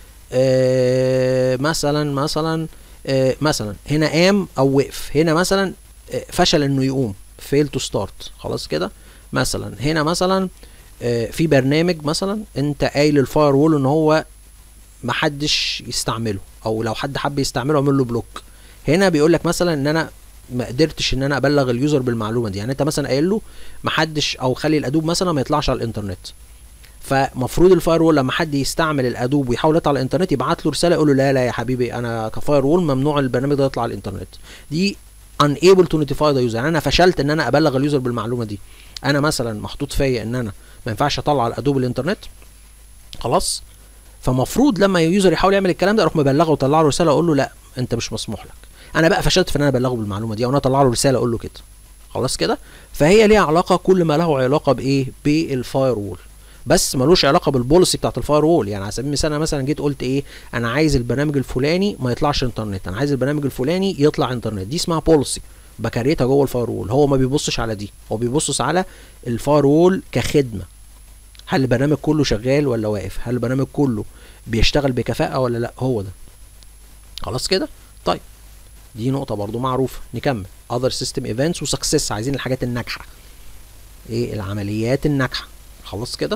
آه مثلا مثلا آه مثلا هنا قام او وقف هنا مثلا آه فشل انه يقوم فيل تو ستارت خلاص كده مثلا هنا مثلا آه في برنامج مثلا انت قايل الفاير وول ان هو محدش يستعمله او لو حد حب يستعمله اعمل له بلوك هنا بيقول لك مثلا ان انا ما قدرتش ان انا ابلغ اليوزر بالمعلومه دي يعني انت مثلا قايل له محدش او خلي الادوب مثلا ما يطلعش على الانترنت فمفروض الفاير وول لما حد يستعمل الادوب ويحاول يطلع على الانترنت يبعت له رساله يقول له لا لا يا حبيبي انا كفاير وول ممنوع البرنامج ده يطلع على الانترنت دي unable to notify the user يعني انا فشلت ان انا ابلغ اليوزر بالمعلومه دي انا مثلا محطوط فيا ان انا ما ينفعش اطلع الادوب الانترنت خلاص فمفروض لما اليوزر يحاول يعمل الكلام ده اروح مبلغه وطلع له رساله اقول له لا انت مش مسموح لك انا بقى فشلت في ان انا ابلغه بالمعلومه دي او انا اطلع له رساله اقول له كده خلاص كده فهي ليها علاقه كل ما له علاقه بايه بالفاير وول بس ملوش علاقه بالبوليسي بتاعت الفاير وول يعني على سبيل المثال انا مثلا جيت قلت ايه انا عايز البرنامج الفلاني ما يطلعش انترنت انا عايز البرنامج الفلاني يطلع انترنت دي اسمها بوليسي بكريتها جوه الفاير وول هو ما بيبصش على دي هو بيبصش على الفاير وول كخدمه هل البرنامج كله شغال ولا واقف هل البرنامج كله بيشتغل بكفاءه ولا لا هو ده خلاص كده طيب دي نقطه برضو معروفه نكمل other system events وسكسس عايزين الحاجات الناجحه ايه العمليات الناجحه خلاص كده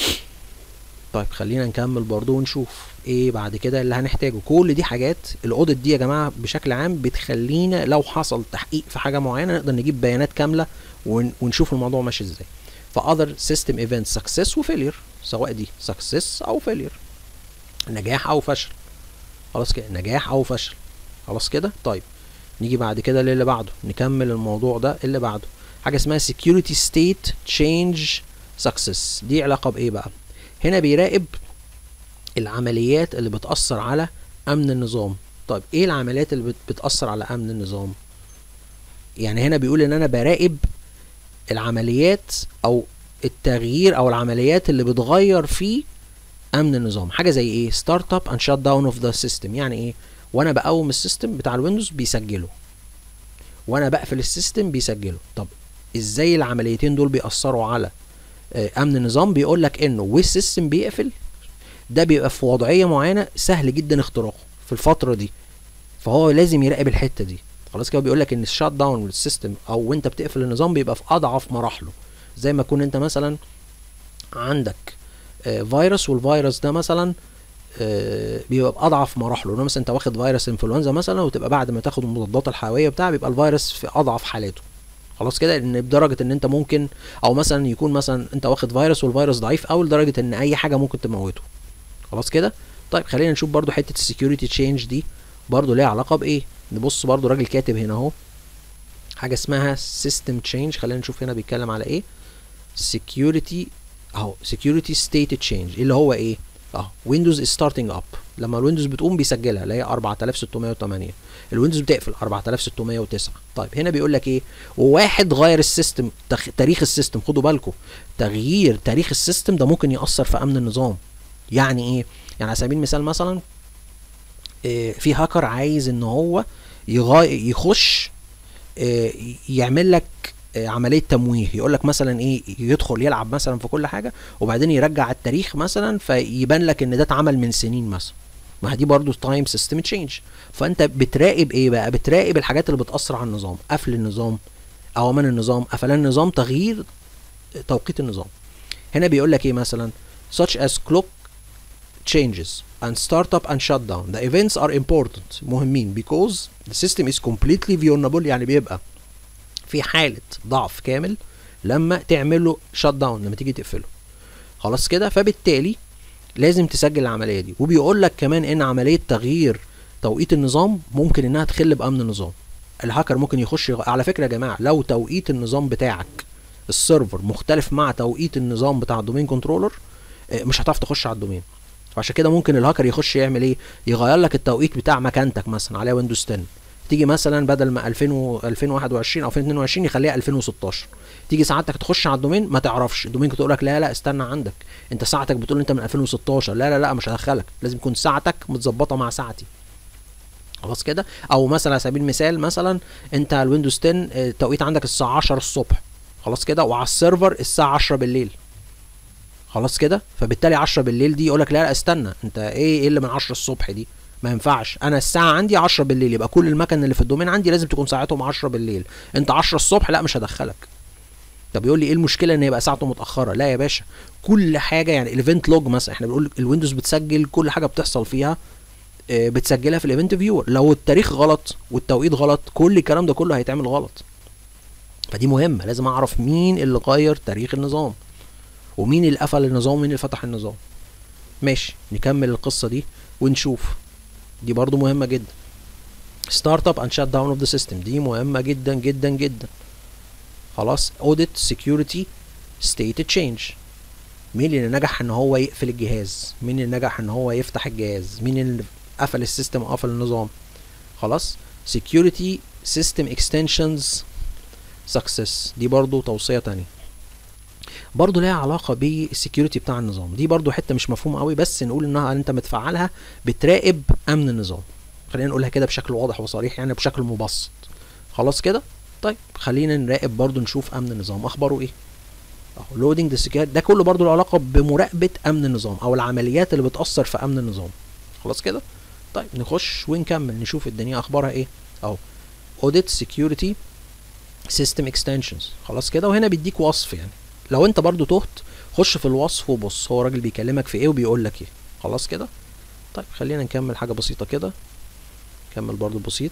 طيب خلينا نكمل برضو ونشوف ايه بعد كده اللي هنحتاجه كل دي حاجات الاوديت دي يا جماعه بشكل عام بتخلينا لو حصل تحقيق في حاجه معينه نقدر نجيب بيانات كامله ون ونشوف الموضوع ماشي ازاي فاذر سيستم ايفنت سكسس وفيلير سواء دي سكسس او فيلير نجاح او فشل خلاص كده نجاح او فشل خلاص كده طيب نيجي بعد كده للي بعده نكمل الموضوع ده اللي بعده حاجه اسمها security state change success دي علاقه بايه بقى هنا بيراقب العمليات اللي بتأثر على أمن النظام طيب إيه العمليات اللي بتأثر على أمن النظام يعني هنا بيقول إن أنا براقب العمليات أو التغيير أو العمليات اللي بتغير في أمن النظام حاجة زي إيه ستارت اب اند شات داون اوف ذا سيستم يعني إيه وأنا بقوم السيستم بتاع الويندوز بيسجله وأنا بقفل السيستم بيسجله طب إزاي العمليتين دول بيأثروا على امن النظام بيقول لك انه والسيستم بيقفل ده بيبقى في وضعيه معينه سهل جدا اختراقه في الفتره دي فهو لازم يراقب الحته دي خلاص كده بيقول لك ان الشات داون والسيستم او وانت بتقفل النظام بيبقى في اضعف مراحله زي ما يكون انت مثلا عندك آه فيروس والفيروس ده مثلا آه بيبقى باضعف مراحله لو مثلا انت واخد فيروس انفلونزا مثلا وتبقى بعد ما تاخد المضادات الحيويه بتاعه بيبقى الفيروس في اضعف حالاته خلاص كده ان بدرجه ان انت ممكن او مثلا يكون مثلا انت واخد فيروس والفيروس ضعيف او لدرجه ان اي حاجه ممكن تموته خلاص كده طيب خلينا نشوف برضو حته السكيورتي تشينج دي برضو ليها علاقه بايه نبص برضو راجل كاتب هنا اهو حاجه اسمها سيستم تشينج خلينا نشوف هنا بيتكلم على ايه سكيورتي اهو سكيورتي ستيت تشينج اللي هو ايه اه ويندوز ستارتنج اب لما الويندوز بتقوم بيسجلها اللي هي 4608 الويندوز بتقفل 4609 طيب هنا بيقول لك ايه وواحد غير السيستم تخ... تاريخ السيستم خدوا بالكم تغيير تاريخ السيستم ده ممكن ياثر في امن النظام يعني ايه يعني على سبيل المثال مثلا إيه في هاكر عايز ان هو يغاي... يخش إيه يعمل لك عمليه تمويه يقول لك مثلا ايه يدخل يلعب مثلا في كل حاجه وبعدين يرجع التاريخ مثلا فيبان لك ان ده اتعمل من سنين مثلا ما دي برضو تايم سيستم تشينج فانت بتراقب ايه بقى بتراقب الحاجات اللي بتاثر على النظام قفل النظام اوامر النظام قفلان النظام تغيير توقيت النظام هنا بيقول لك ايه مثلا such as clock changes and startup and shutdown the events are important مهمين because the system is completely vulnerable يعني بيبقى في حالة ضعف كامل لما تعمله شات داون لما تيجي تقفله خلاص كده فبالتالي لازم تسجل العملية دي وبيقول لك كمان ان عملية تغيير توقيت النظام ممكن انها تخل بامن النظام الهاكر ممكن يخش يغ... على فكرة يا جماعة لو توقيت النظام بتاعك السيرفر مختلف مع توقيت النظام بتاع الدومين كنترولر مش هتعرف تخش على الدومين فعشان كده ممكن الهاكر يخش يعمل ايه يغير لك التوقيت بتاع مكانتك مثلا على ويندوز 10 تيجي مثلا بدل ما 2000 و 2021 او 2022 يخليها 2016 تيجي ساعتك تخش على الدومين ما تعرفش الدومين تقول لك لا لا استنى عندك انت ساعتك بتقول انت من 2016 لا لا لا مش هدخلك لازم يكون ساعتك متظبطه مع ساعتي خلاص كده او مثلا على سبيل المثال مثلا انت الويندوز 10 التوقيت عندك الساعه 10 الصبح خلاص كده وعلى السيرفر الساعه 10 بالليل خلاص كده فبالتالي 10 بالليل دي يقول لك لا لا استنى انت ايه ايه اللي من 10 الصبح دي ما ينفعش انا الساعه عندي 10 بالليل يبقى كل المكن اللي في الدومين عندي لازم تكون ساعتهم 10 بالليل انت 10 الصبح لا مش هدخلك طب يقول لي ايه المشكله ان يبقى ساعته متاخره لا يا باشا كل حاجه يعني الايفنت لوج مثلا احنا بنقول الويندوز بتسجل كل حاجه بتحصل فيها اه بتسجلها في الايفنت فيور لو التاريخ غلط والتوقيت غلط كل الكلام ده كله هيتعمل غلط فدي مهمه لازم اعرف مين اللي غير تاريخ النظام ومين اللي قفل النظام ومين اللي فتح النظام ماشي نكمل القصه دي ونشوف دي برضو مهمة جدا ستارت اب اند شات داون اوف ذا سيستم دي مهمة جدا جدا جدا خلاص اوديت سكيورتي ستيت تشينج مين اللي نجح ان هو يقفل الجهاز مين اللي نجح ان هو يفتح الجهاز مين اللي قفل السيستم وقفل النظام خلاص security system extensions success دي برضو توصية تانية برضو ليها علاقة بالسكيورتي بتاع النظام دي برضو حتة مش مفهومة قوي بس نقول انها انت متفعلها بتراقب امن النظام خلينا نقولها كده بشكل واضح وصريح يعني بشكل مبسط خلاص كده طيب خلينا نراقب برضو نشوف امن النظام اخباره ايه اهو لودنج ذا ده كله برضو له علاقة بمراقبة امن النظام او العمليات اللي بتأثر في امن النظام خلاص كده طيب نخش ونكمل نشوف الدنيا اخبارها ايه اهو audit security system extensions خلاص كده وهنا بيديك وصف يعني لو انت برضو تهت خش في الوصف وبص هو راجل بيكلمك في ايه وبيقول لك ايه خلاص كده طيب خلينا نكمل حاجه بسيطه كده نكمل برضو بسيط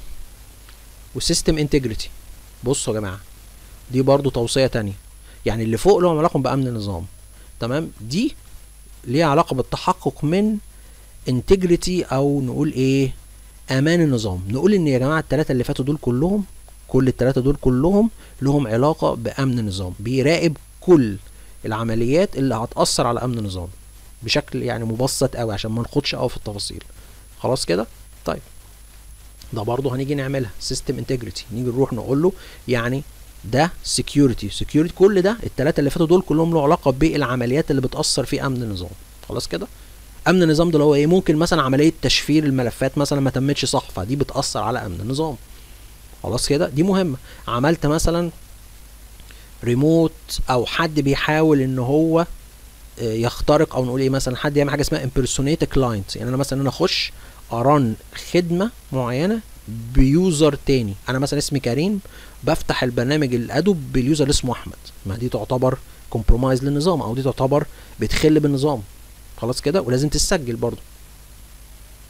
وسيستم انتجريتي بصوا يا جماعه دي برضو توصيه تانية يعني اللي فوق لهم علاقه بامن النظام تمام دي ليها علاقه بالتحقق من انتجريتي او نقول ايه امان النظام نقول ان يا جماعه الثلاثه اللي فاتوا دول كلهم كل الثلاثه دول كلهم لهم علاقه بامن النظام بيراقب كل العمليات اللي هتاثر على امن النظام بشكل يعني مبسط قوي عشان ما نخدش قوي في التفاصيل خلاص كده طيب ده برضه هنيجي نعملها سيستم انتجريتي نيجي نروح نقول له يعني ده سكيورتي سكيورتي كل ده الثلاثه اللي فاتوا دول كلهم له علاقه بالعمليات اللي بتاثر في امن النظام خلاص كده امن النظام ده اللي هو ايه ممكن مثلا عمليه تشفير الملفات مثلا ما تمتش صح فدي بتاثر على امن النظام خلاص كده دي مهمه عملت مثلا ريموت او حد بيحاول ان هو يخترق او نقول ايه مثلا حد يعمل حاجه اسمها امبرسونيت كلاينت يعني انا مثلا انا اخش ارن خدمه معينه بيوزر تاني انا مثلا اسمي كريم بفتح البرنامج الادوب باليوزر اسمه احمد ما دي تعتبر كومبرومايز للنظام او دي تعتبر بتخل بالنظام خلاص كده ولازم تسجل برضو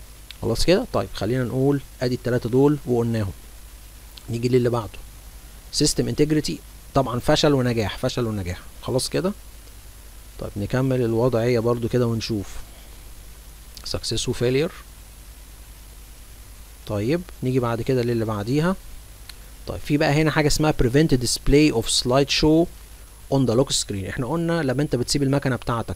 خلاص كده طيب خلينا نقول ادي التلاتة دول وقلناهم نيجي للي بعده سيستم انتجريتي طبعا فشل ونجاح فشل ونجاح خلاص كده طيب نكمل الوضعيه برضو كده ونشوف success و failure طيب نيجي بعد كده للي بعديها طيب في بقى هنا حاجه اسمها prevent display of slide show on the lock screen احنا قلنا لما انت بتسيب المكنه بتاعتك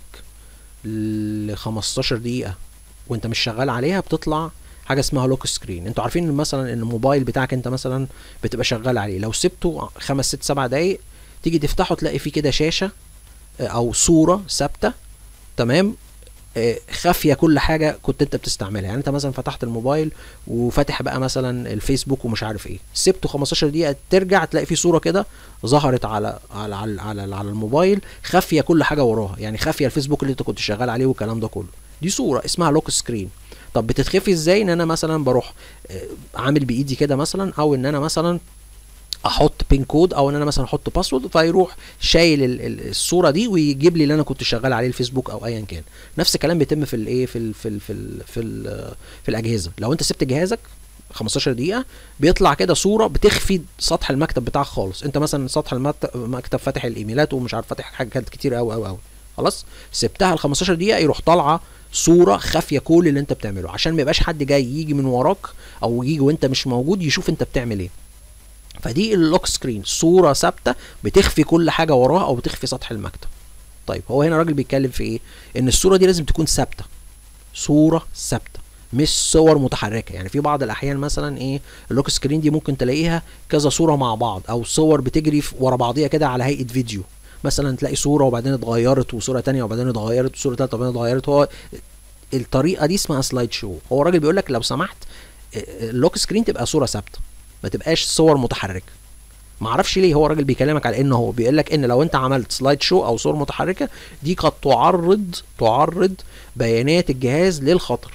ل 15 دقيقه وانت مش شغال عليها بتطلع حاجه اسمها لوك سكرين انتوا عارفين إن مثلا ان الموبايل بتاعك انت مثلا بتبقى شغال عليه لو سبته خمس ست سبع دقايق تيجي تفتحه تلاقي فيه كده شاشه آه، او صوره ثابته تمام آه، خافيه كل حاجه كنت انت بتستعملها يعني انت مثلا فتحت الموبايل وفاتح بقى مثلا الفيسبوك ومش عارف ايه سبته 15 دقيقه ترجع تلاقي في صوره كده ظهرت على على على على, على الموبايل خافيه كل حاجه وراها يعني خافيه الفيسبوك اللي انت كنت شغال عليه والكلام ده كله دي صوره اسمها لوك سكرين طب بتتخفي ازاي ان انا مثلا بروح آه، عامل بايدي كده مثلا او ان انا مثلا احط بين كود او ان انا مثلا احط باسورد فيروح شايل ال- ال- الصوره دي ويجيب لي اللي انا كنت شغال عليه الفيسبوك او ايا كان نفس الكلام بيتم في الايه في ال في ال في ال في, ال في الاجهزه لو انت سبت جهازك 15 دقيقه بيطلع كده صوره بتخفي سطح المكتب بتاعك خالص انت مثلا سطح المكت- المكتب فاتح الايميلات ومش عارف فاتح حاجات كتير قوي قوي قوي خلاص سبتها ال 15 دقيقه يروح طالعه صوره خافيه كل اللي انت بتعمله عشان ما يبقاش حد جاي يجي من وراك او يجي وانت مش موجود يشوف انت بتعمل ايه فدي اللوك سكرين صوره ثابته بتخفي كل حاجه وراها او بتخفي سطح المكتب طيب هو هنا الراجل بيتكلم في ايه ان الصوره دي لازم تكون ثابته صوره ثابته مش صور متحركه يعني في بعض الاحيان مثلا ايه اللوك سكرين دي ممكن تلاقيها كذا صوره مع بعض او صور بتجري في- ورا بعضيها كده على هيئه فيديو مثلا تلاقي صوره وبعدين اتغيرت وصوره تانية وبعدين اتغيرت وصوره تالتة وبعدين اتغيرت هو الطريقه دي اسمها سلايد شو هو الراجل بيقول لك لو سمحت اه، اللوك سكرين تبقى صوره ثابته ما تبقاش صور متحركه ما اعرفش ليه هو الراجل بيكلمك على ان هو بيقول لك ان لو انت عملت سلايد شو او صور متحركه دي قد تعرض تعرض بيانات الجهاز للخطر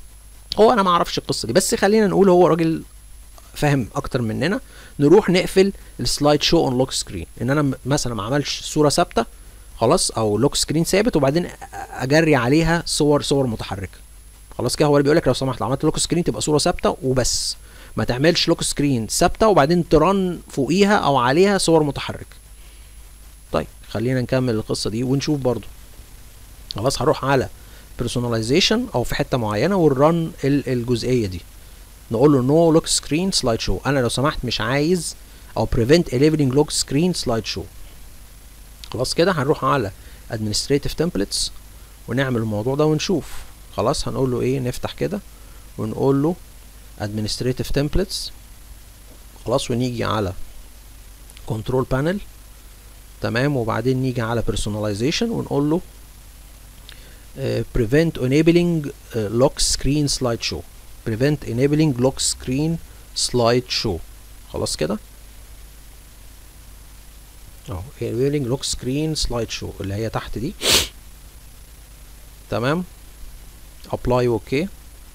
هو انا ما اعرفش القصه دي بس خلينا نقول هو راجل فاهم اكتر مننا نروح نقفل السلايد شو اون لوك سكرين ان انا م- مثلا ما عملش صوره ثابته خلاص او لوك سكرين ثابت وبعدين أ- اجري عليها صور صور متحركه خلاص كده هو اللي بيقول لك لو سمحت لو عملت لوك سكرين تبقى صوره ثابته وبس ما تعملش لوك سكرين ثابته وبعدين ترن فوقيها او عليها صور متحركه طيب خلينا نكمل القصه دي ونشوف برضو خلاص هروح على personalization او في حته معينه ونرن ال- الجزئيه دي نقول له نو لوك سكرين سلايد شو انا لو سمحت مش عايز او prevent enabling لوك سكرين سلايد شو خلاص كده هنروح على administrative templates ونعمل الموضوع ده ونشوف خلاص هنقول له ايه نفتح كده ونقول له administrative templates خلاص ونيجي على control panel تمام وبعدين نيجي على personalization ونقول له آه، prevent enabling آه، lock screen slide show prevent enabling lock screen slide show خلاص كده اهو enabling lock screen slide show اللي هي تحت دي تمام apply اوكي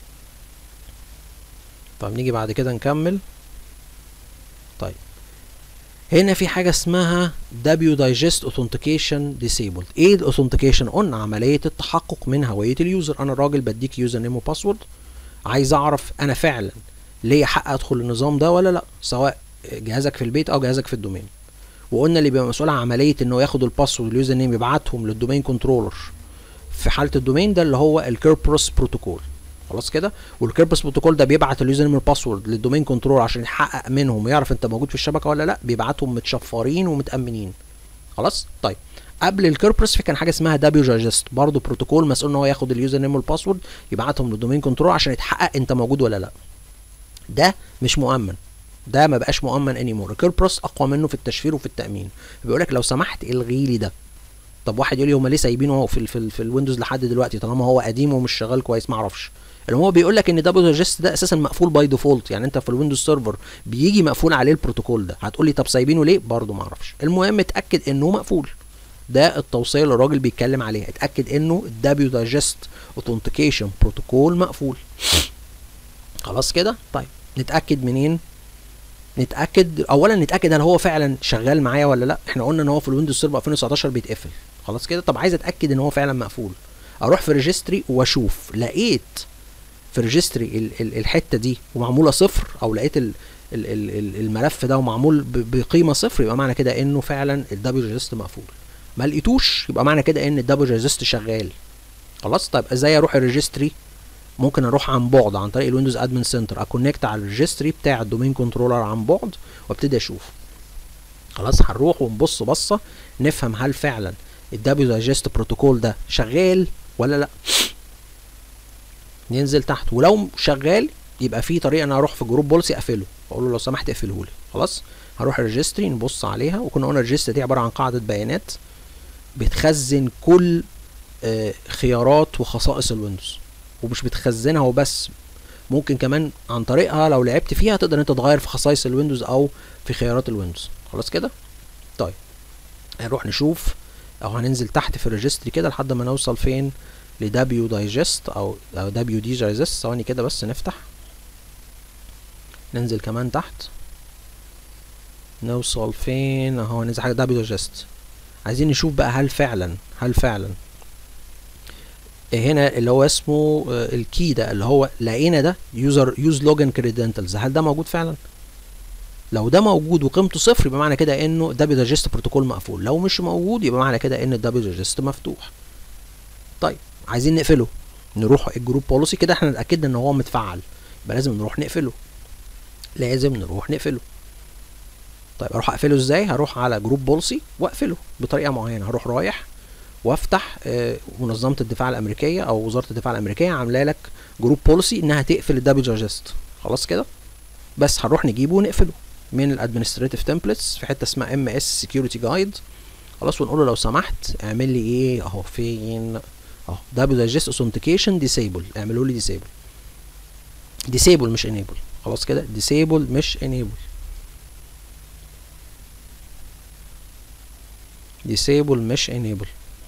طب نيجي بعد كده نكمل طيب هنا في حاجة اسمها W Digest Authentication Disabled ايه الاوثنتيكيشن قلنا عملية التحقق من هوية اليوزر انا الراجل بديك يوزر نيم وباسورد عايز اعرف انا فعلا ليا حق ادخل النظام ده ولا لا سواء جهازك في البيت او جهازك في الدومين وقلنا اللي بيبقى مسؤول عن عمليه انه ياخد الباسورد واليوزر نيم يبعتهم للدومين كنترولر في حاله الدومين ده اللي هو الكيربروس بروتوكول خلاص كده والكيربروس بروتوكول ده بيبعت اليوزر نيم والباسورد للدومين كنترولر عشان يحقق منهم ويعرف انت موجود في الشبكه ولا لا بيبعتهم متشفرين ومتامنين خلاص طيب قبل الكيربروس في كان حاجه اسمها دبليو جاجست برضه بروتوكول مسؤول ان هو ياخد اليوزر نيم والباسورد يبعتهم للدومين كنترول عشان يتحقق انت موجود ولا لا ده مش مؤمن ده ما بقاش مؤمن انيمور الكيربروس اقوى منه في التشفير وفي التامين بيقول لك لو سمحت الغي لي ده طب واحد يقول لي هم ليه سايبينه هو في ال في, ال في الويندوز لحد دلوقتي طالما هو قديم ومش شغال كويس ما اعرفش المهم هو بيقول لك ان دبليو جاجست ده اساسا مقفول باي ديفولت يعني انت في الويندوز سيرفر بيجي مقفول عليه البروتوكول ده هتقول لي طب سايبينه ليه برضه ما اعرفش المهم اتاكد انه مقفول ده التوصيه اللي الراجل بيتكلم عليها اتاكد انه الدبليو دايجست اوثنتيكيشن بروتوكول مقفول خلاص كده طيب نتاكد منين نتاكد اولا نتاكد هل هو فعلا شغال معايا ولا لا احنا قلنا ان هو في الويندوز سيرفر 2019 بيتقفل خلاص كده طب عايز اتاكد ان هو فعلا مقفول اروح في ريجستري واشوف لقيت في ريجستري الحته دي ومعموله صفر او لقيت ال ال ال الملف ده ومعمول ب- بقيمه صفر يبقى معنى كده انه فعلا الدبليو ريجست مقفول ما لقيتوش يبقى معنى كده ان الدبليو ريجست شغال خلاص طيب ازاي اروح الريجستري ممكن اروح عن بعد عن طريق الويندوز ادمن سنتر اكونكت على الريجستري بتاع الدومين كنترولر عن بعد وابتدي اشوف خلاص هنروح ونبص بصه نفهم هل فعلا الدبليو دايجست بروتوكول ده شغال ولا لا ننزل تحت ولو شغال يبقى في طريقه انا اروح في جروب بوليسي اقفله اقول له لو سمحت اقفله لي خلاص هروح الريجستري نبص عليها وكنا قلنا الريجستري دي عباره عن قاعده بيانات بتخزن كل آه، خيارات وخصائص الويندوز ومش بتخزنها وبس ممكن كمان عن طريقها لو لعبت فيها تقدر انت تغير في خصائص الويندوز او في خيارات الويندوز خلاص كده طيب هنروح نشوف او هننزل تحت في الريجستري كده لحد ما نوصل فين لدبليو دايجست او او دبليو دي دايجست ثواني كده بس نفتح ننزل كمان تحت نوصل فين اهو ننزل حاجه دبليو دايجست عايزين نشوف بقى هل فعلا هل فعلا هنا اللي هو اسمه آه، الكي ده اللي هو لقينا ده يوزر يوز لوجن كريدنتالز هل ده موجود فعلا لو ده موجود وقيمته صفر يبقى معنى كده انه دبليو دايجست بروتوكول مقفول لو مش موجود يبقى معنى كده ان الدبليو دايجست مفتوح طيب عايزين نقفله نروح الجروب بوليسي كده احنا اتاكدنا ان هو متفعل يبقى لازم نروح نقفله لازم نروح نقفله طيب اروح اقفله ازاي هروح على جروب بوليسي واقفله بطريقه معينه هروح رايح وافتح آه، منظمه الدفاع الامريكيه او وزاره الدفاع الامريكيه عامله لك جروب بوليسي انها تقفل الدبليو دايجست خلاص كده بس هنروح نجيبه ونقفله من الادمنستريتيف تمبلتس في حته اسمها ام اس سكيورتي جايد خلاص ونقول له لو سمحت اعمل لي ايه اهو فين اهو دبليو دايجست اوثنتيكيشن ديسيبل اعملوا لي ديسيبل ديسيبل مش انيبل خلاص كده ديسيبل مش انيبل ديسيبل مش انيبل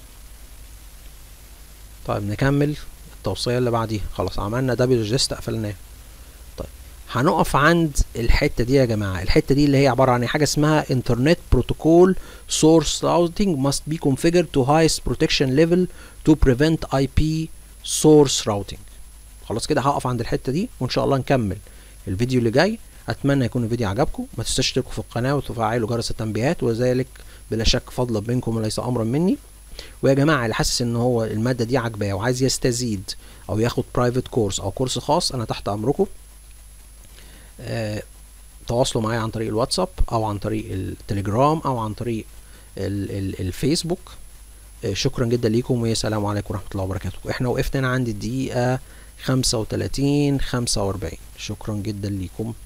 طيب نكمل التوصية اللي بعديها خلاص عملنا دبليو ريجست قفلناه طيب هنقف عند الحتة دي يا جماعة الحتة دي اللي هي عبارة عن حاجة اسمها انترنت بروتوكول source routing must be configured to highest protection level to prevent IP source routing خلاص كده هقف عند الحتة دي وان شاء الله نكمل الفيديو اللي جاي اتمنى يكون الفيديو عجبكم ما تنسوش تشتركوا في القناة وتفعلوا جرس التنبيهات وذلك بلا شك فضلا منكم وليس امرا مني ويا جماعه اللي حاسس ان هو الماده دي عاجباه وعايز يستزيد او ياخد برايفت كورس او كورس خاص انا تحت امركم آه تواصلوا معايا عن طريق الواتساب او عن طريق التليجرام او عن طريق ال ال الفيسبوك آه شكرا جدا ليكم والسلام عليكم ورحمه الله وبركاته احنا وقفنا هنا عند الدقيقه 35 45 شكرا جدا ليكم